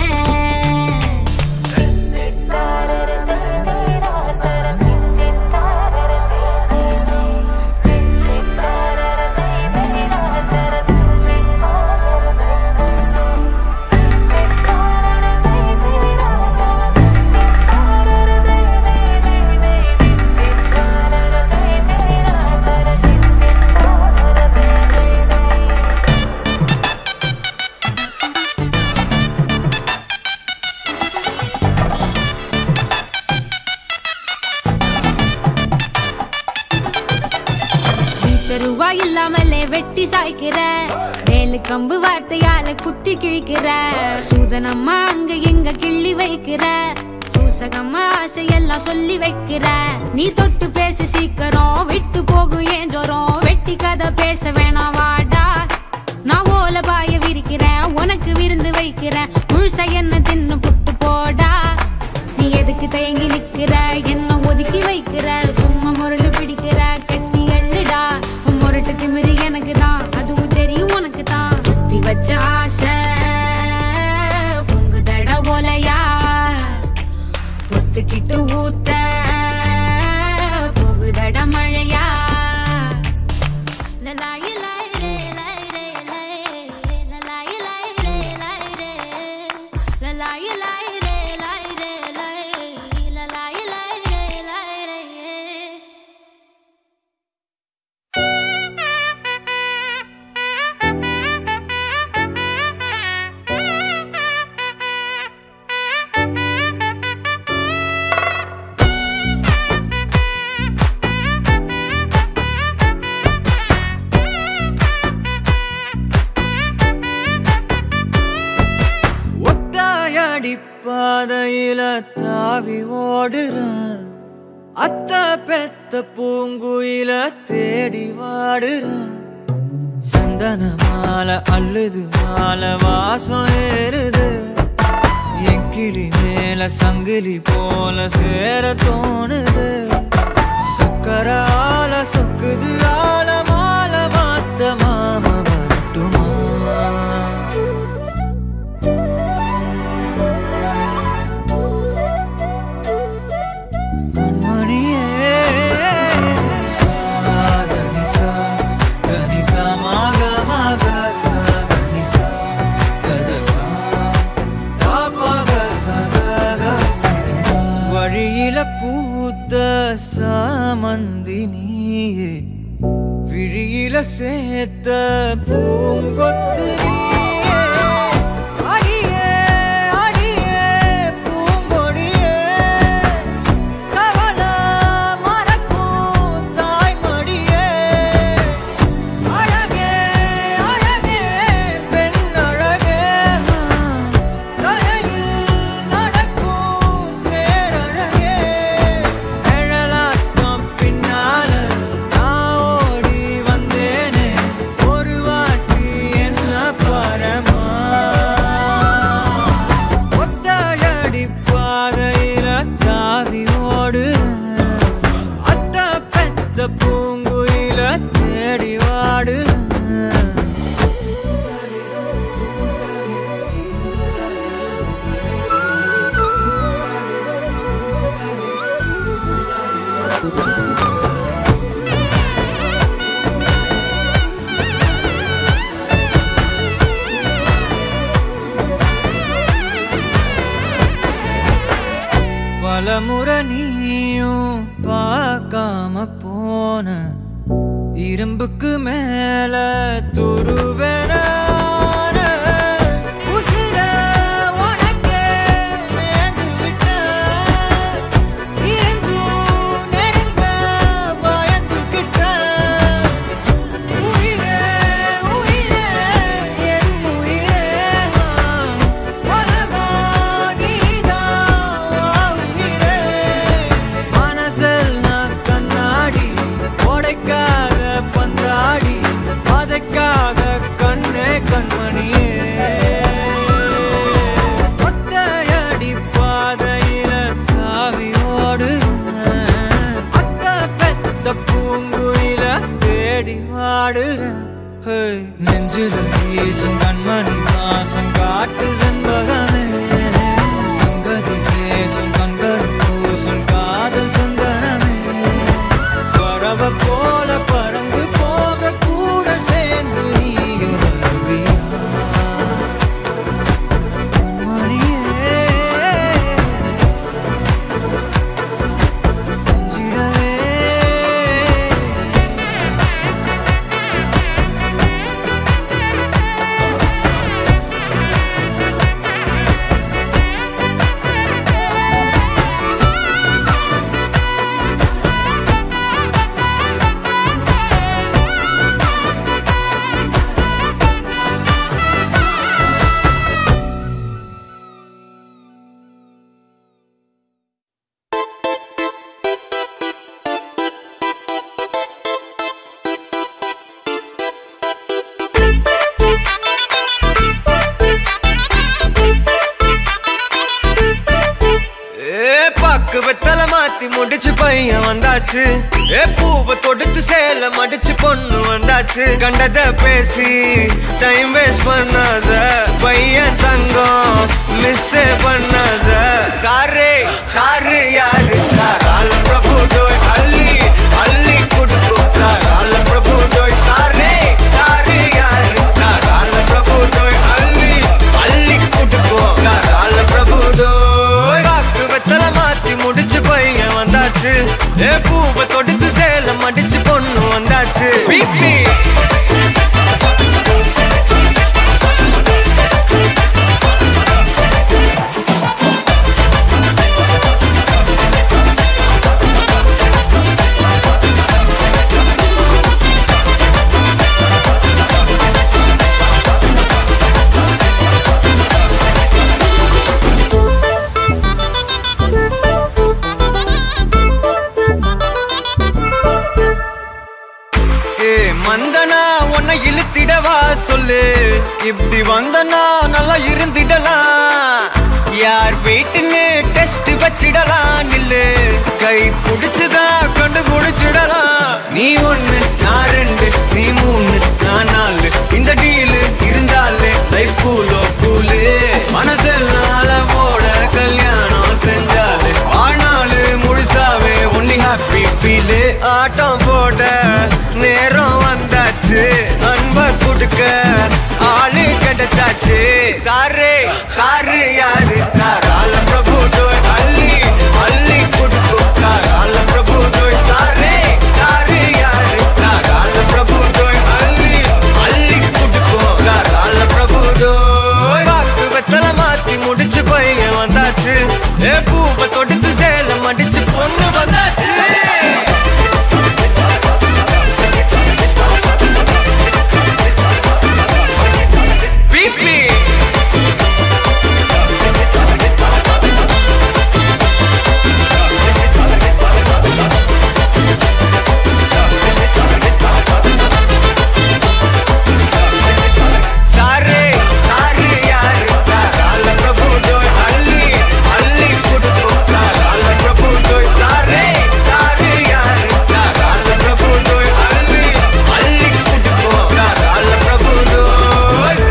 வீச்சருவா இல்லாமலே வெட்டி சாய்க்கிற வேலு கம்பு வார்த்தையால குத்தி கிழிக்கிற சூதனம்மா அங்க எங்க கிள்ளி வைக்கிற சூசகம்மா ஆசையெல்லாம் சொல்லி வைக்கிற நீ தொட்டு பேசி சீக்கிரம் விட்டு போகும் ஏன் ஜோரம் வெட்டி கதை பேச வேணாம் வாடா நான் ஓல பாய விரிக்கிறேன் உனக்கு விருந்து வைக்கிறேன் முழுசா என்ன தின்னு புட்டு போடா நீ எதுக்கு தயங்கி நிக்கிற என்ன ஒதுக்கி வைக்கிற சும்மா முரண்டு பிடிக்கிற கட்டி எள்ளுடா உன் முரட்டு திமிரு எனக்கு தான் அதுவும் தெரியும் உனக்கு தான் சுத்தி வச்ச ஆசை பொங்கு தட ஓலையா பொத்துக்கிட்டு ஊத்த போகுதட மழையா லலாய் லாய் ரே லாய் ரே லாய் லலாய் லாய் ரே லாய் ரே லலாய் லாய் ரே லாய் ரே லாய் லலாய் லாய் ரே லாய் ரே ஒத்தாயடி பாதையில தாவி ஓடுறான் அத்த பெத்த பூங்குயில தேடி வாடுறான் சந்தன மாலை அள்ளுது மாலை வாசம் ஏறுது என் கிளி மேல சங்கிலி போல சேர தோணுது சக்கர ஆல சொக்குது ஆல மாலை மாத்த மாம வரட்டுமா கண்மணியே சாரணி சா கண விழியில பூத்த சாமந்தி நீயே விழியில சேர்த்த பூங்கொத்து நீயே. அடியே, அடியே, பூங்கொடியே, கவலை மறக்கும் தாய்மடியே. அழகே, அழகே, பெண் அழகே, தரையில் நடக்கும் தேரழகே. நிழலாட்டம் பின்னால நான் ஓடி வந்தேனே, ஒரு வாட்டி என்ன பரமா ஒத்தையடி பாதையில தாவி ஓடுறேன். அத்த பெத்த பூங்குயில தேடி வாடுறேன். பலமுறை நீயும் பார்க்காம போன இரும்புக்கு மேல துருவென உசிர உனக்கே நேர்ந்து விட்டேன். இருந்தும் நெருங்க பயந்துகிட்டேன். உயிரே, உயிரே, என் உயிரே, உலகம் நீதான் உன் உயிரே. மனசில் நான் கண்ணாடி உடைக்காத பந்தாடி வதைக்காத கண்ணே கண்மணியே ஒத்தையடி பாதையில தாவி ஓடுறேன் அத்த பெத்த பூங்குயில தேடி வாடுறேன் ஹே, நெஞ்சில வீசும் கண்மணி வாசம் காட்டு செண்பகமே சங்கதி பேசும் கண்கள் பூசும் காதல் சந்தனமே பறவ போல பறந்து போக கூட சேர்ந்து நீயும் வருவியா கண்மணியே கொஞ்சிடவே ஏ பாக்கு வெத்தல மாத்தி முடிச்சு பையன் வந்தாச்சு ஏ பூவை தொடுத்து சேல மடிச்சு பொண்ணு வந்தாச்சு கண்டத பேசி டைம் வேஸ்ட் பண்ணாத பையன் தங்கம் மிஸ் பண்ணாத சாரே சாரு யாரு கால பிரபு டோய் அள்ளி அள்ளி குடுக்கும் கால பிரபு டோய் சாரே சாரு யாரு கால பிரபு டோய் அள்ளி அள்ளி குடுக்கும் கால பிரபு டோய் பாக்கு வெத்தல மாத்தி முடிச்சு பையன் வந்தாச்சு ஏ பூவை தொடுத்து சேல மடிச்சு பொண்ணு வந்தாச்சு பிபி ஏ மந்தனா உன்னை இழுத்திடவா சொல்லு இப்படி வந்தனா நல்லா இருந்திடலாம் யார் வெயிட்னு டெஸ்ட் வச்சிடலாம் நில்லு கை பிடிச்சுதா கண்டு முடிச்சிடலாம் நீ ஒண்ணு நான் ரெண்டு நீ மூணு நான் நாலு இந்த டீலு இருந்தாலே லைஃப் கூலோ கூலு மனசெல்லாம் அளவோட கல்யாணம் செஞ்சாலே ஆனாலு முழுசாவே ஒன்லி ஹாப்பி ஃபீலு ஆட்டம் போட நேரம் வந்தாச்சு அன்ப கொடுக்க ஆளு கிடைச்சாச்சு சாரு சாரு யாரு தாராள பிரபு டோய் அள்ளி அள்ளி கொடு தொடுத்து சேலம் அடிச்சு பொண்ணு வந்தாச்சு பிபி सारे सारे यार काल प्रभु दोय अल्ली अल्ली कुडको काल प्रभु दोय सारे सारे यार काल प्रभु दोय अल्ली अल्ली कुडको काल प्रभु दोय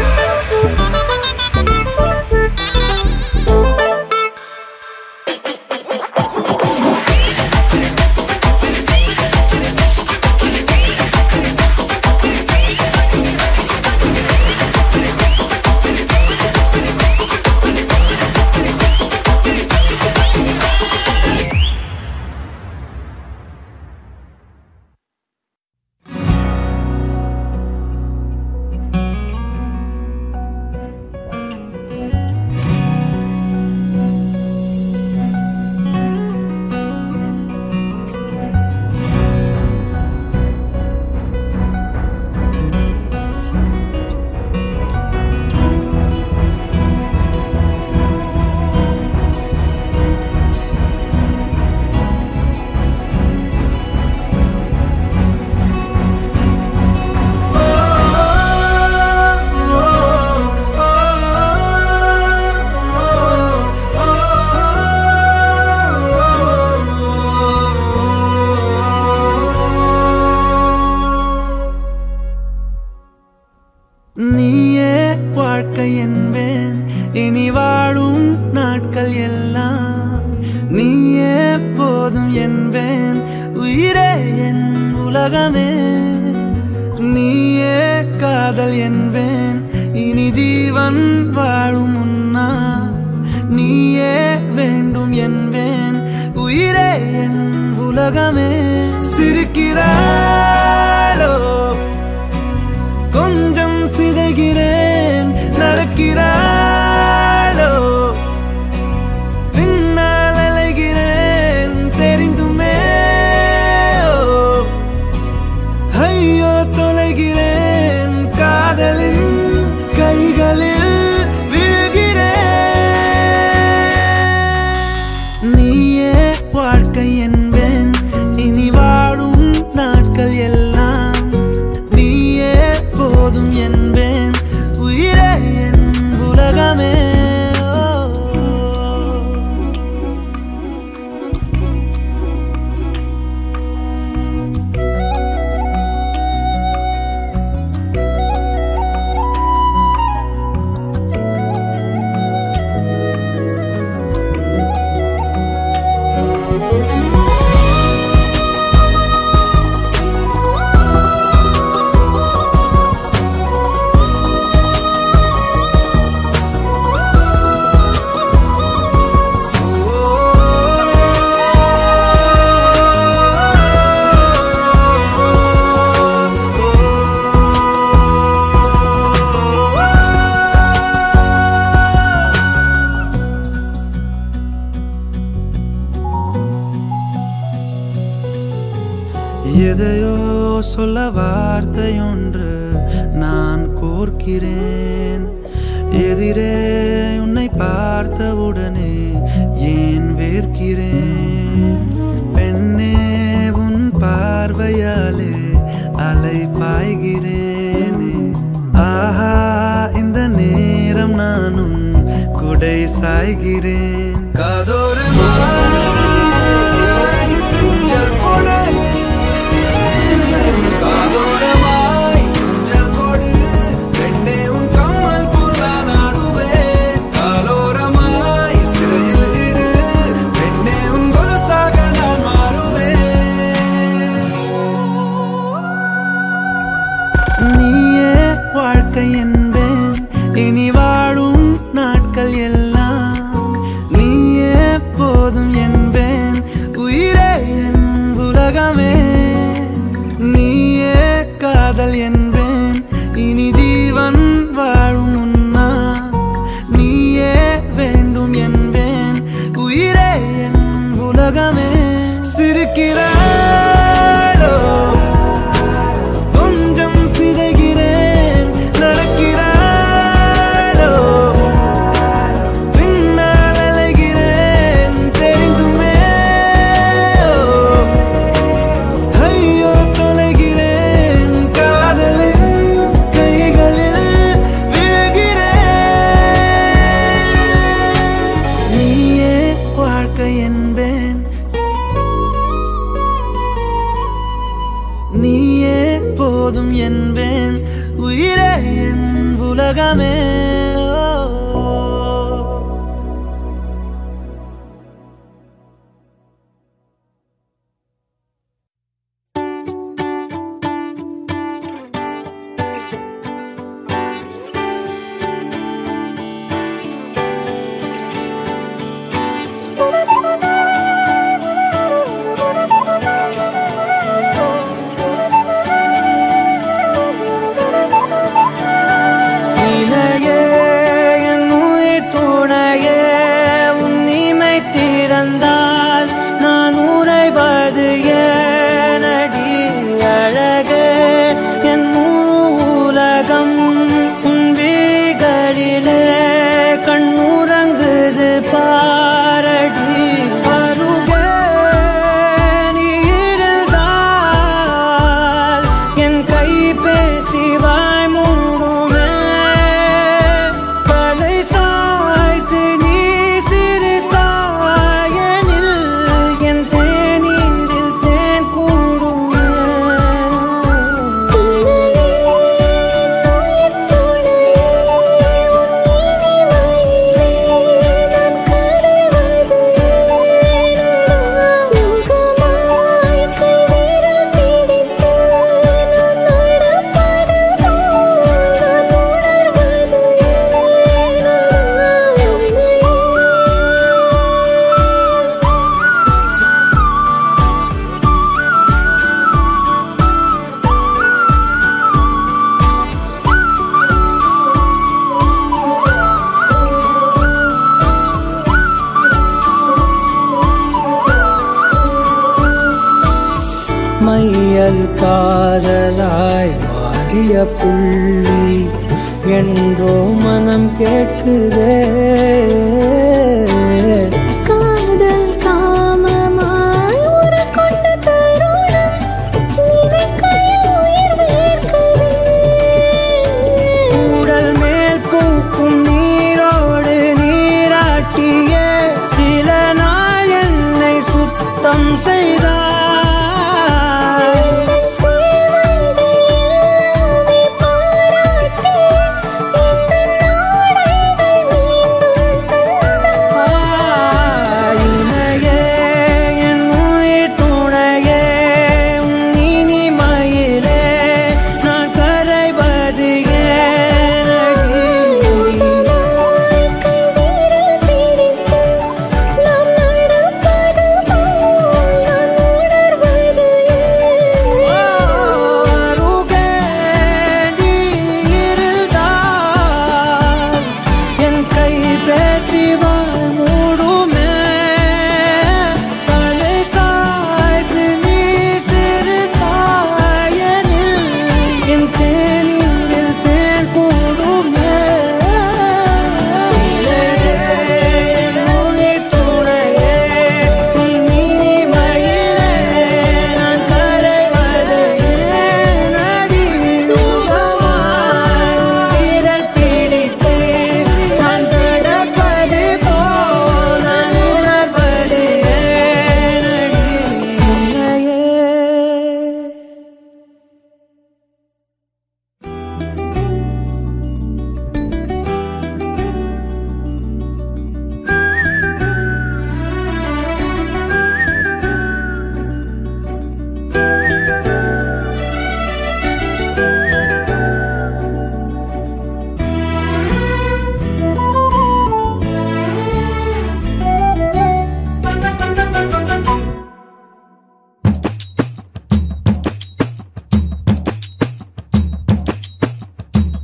நீயே வாழ்க்கை என்பேன் இனி வாழும் நாட்கள் எல்லாம் நீயே போதும் என்பேன் உயிரே என் உலகமே நீயே காதல் என்பேன் இனி ஜீவன் வாழும் முன்னால் நீயே வேண்டும் என்பேன் உயிரே என் உலகமே சிரிக்கிறாளோ கொஞ்சம் சிதைகிறேன் நடக்கிறாளோ பின்னால் அலைகிறேன் தெரிந்துமே ஓ, ஐயோ தொலைகிறேன் காதலின் கைகளில் விழுகிறேன் நீயே வாழ்க்கை என்பேன் இனி வாழும் நாட்கள் எல்லாம் நீயே போதும் என்பேன் உயிரே என் உலகமே ஓ. எதையோ சொல்ல வார்த்தையொன்று நான் கோர்க்கிறேன் எதிரே உன்னை பார்த்தவுடனே ஏன் வேர்க்கிறேன் பெண்ணே உன் பார்வையாலே அலை பாய்கிறேனே ஆஹா இந்த நேரம் நானும் குடை சாய்கிறேன் காதோரமாய் ஊஞ்சல் கொடை காதோரமாய் ஊஞ்சல் கொடு பெண்ணே உன் கம்மல் போல நாடுவேன் காலோரமாய் சிறையில் இடு பெண்ணே உன் கொலுசாக நான் மாறுவேன் நீயே வாழ்க்கை என்பேன் இனி வாழும் நாட்கள் எல்லாம் நீ நடக்கிறாளோ கொஞ்சம் சிதைகிறேன் நடக்கிறாளோ பின்னால் அலைகிறேன் தெரிந்துமே ஐயோ தொலைகிறேன் காதலின் கைகளில் விழுகிறேன் நீயே வாழ்க்கை என்பேன் நீயே போதும் என்பேன் உயிரே என் உலகமே ஓ. இணையே என் உயிர் துணையே உன் இமை திறந்தால் நான் உறைவது ஏனடி அழகே என் உலகம் உன் விழிகளிலே கண்ணுறங்குது பாரடி அருகே நீ இருந்தால் என் கை பேசி வாய் மூடுமே தலை சாய்த்து நீ சிரித்தாயனில் என் தேநீரில் தேன் கூடுமே மையல் காதலாய் மாறிய புள்ளி என்றோ மனம் கேட்குதே காதல் காமமாய் உருக்கொண்ட தருணம் நினைக்கையில் உயிர் வேர்க்குதே உடல் மேல் பூக்கும் நீரோடு நீராட்டிய சில நாள் என்னை சுத்தம் செய்தாய் இணையே என் உயிர் துணையே உன் இனிமையிலே நான் கரைவது ஏனடி அருகே நீ இருந்தால் என் கை பேசி வாழ் மூடுமே தலை சாய்த்து நீ சிறுதாயனில் என் தேநீரில் தேன் கூடுமே உயிர் துணையே உன் இனிமையிலே நான் கரைவது ஏனடி யுகமாய் விரல் பிடித்து நான் கிடப்பது போல் நான் உணர்வது ஏனடி உன்னையே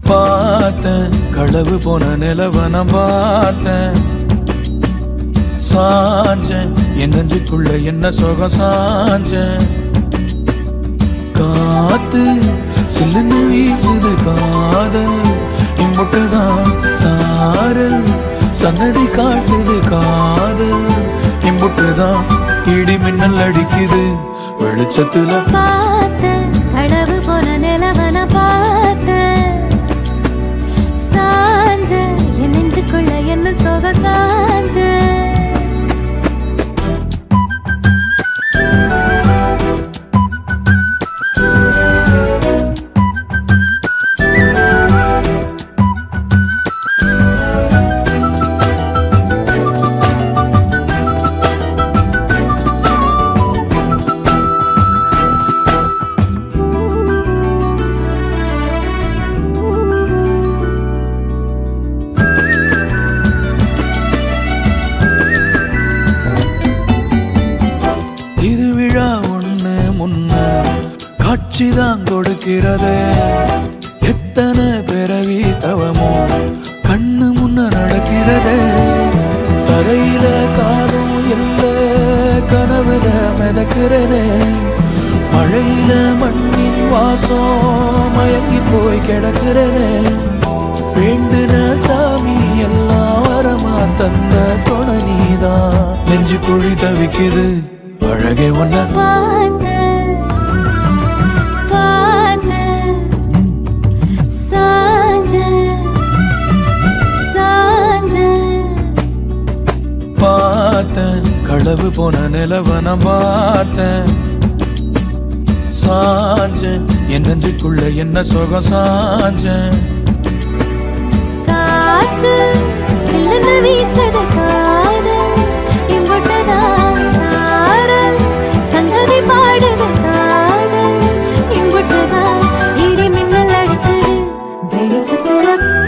பார்த்தேன் களவு போன நிலவ நான் பார்த்தேன் சாஞ்சேன் என் நெஞ்சுக்குள்ள என்ன சுகம் சாஞ்சேன் காத்து சில்லுன்னு வீசுது காதல் இம்புட்டுதான் சாரல் சன்னதி காட்டுது காதல் இம்புட்டுதான் இடி மின்னல் அடிக்குது வெளிச்சத்துல பார்த்த கடவு போன நிலவன பார்த்த சாஞ்ச என் நெஞ்சுக்குள்ள என்ன சோக சாஞ்ச திருவிழா ஒண்ணு முன்ன காட்சிதான் கொடுக்கிறது எத்தனை பிறவி தவமோ கண்ணு முன்ன நடக்கிறது தரையில காலம் இல்ல கனவுல மிதக்கிறனே மழையில மண்ணின் வாசம் மயங்கி போய் கிடக்கிறனே வேண்டுன சாமி எல்லாம் வரமா தந்த துணை நீதான் நெஞ்சு குழி தவிக்குது அழகே ஒன்ன பார்த்த பார்த்த சாஞ்ச சாஞ்ச பார்த்தேன் களவு போன நிலவன பார்த்தேன் சாஞ்சேன் என் நெஞ்சுக்குள்ள என்ன சுகம் சாஞ்சேன் காத்து சில்லுன்னு வீசுது காதல் இம்புட்டுதான் சாரல் சங்கதி பாடுது காதல் இம்புட்டுதான் இடி மின்னல் அடிக்குது வெளிச்சத்துல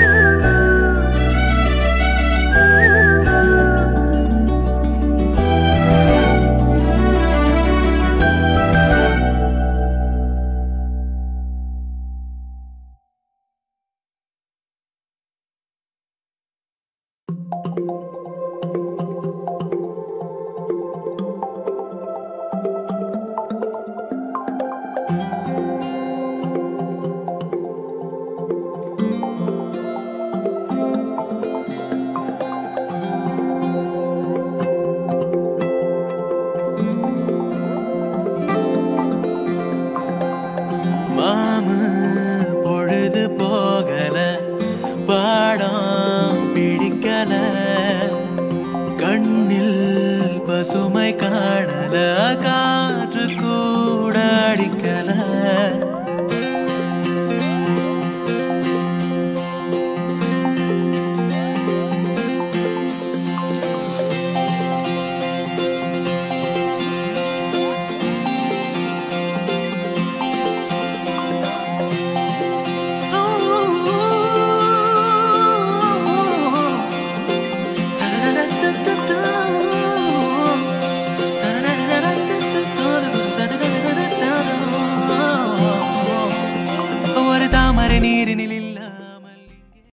மாமு பொழுது போகல பாடம் பிடிக்கல கண்ணில் பசுமை காணல காற்று கூட அடிக்கல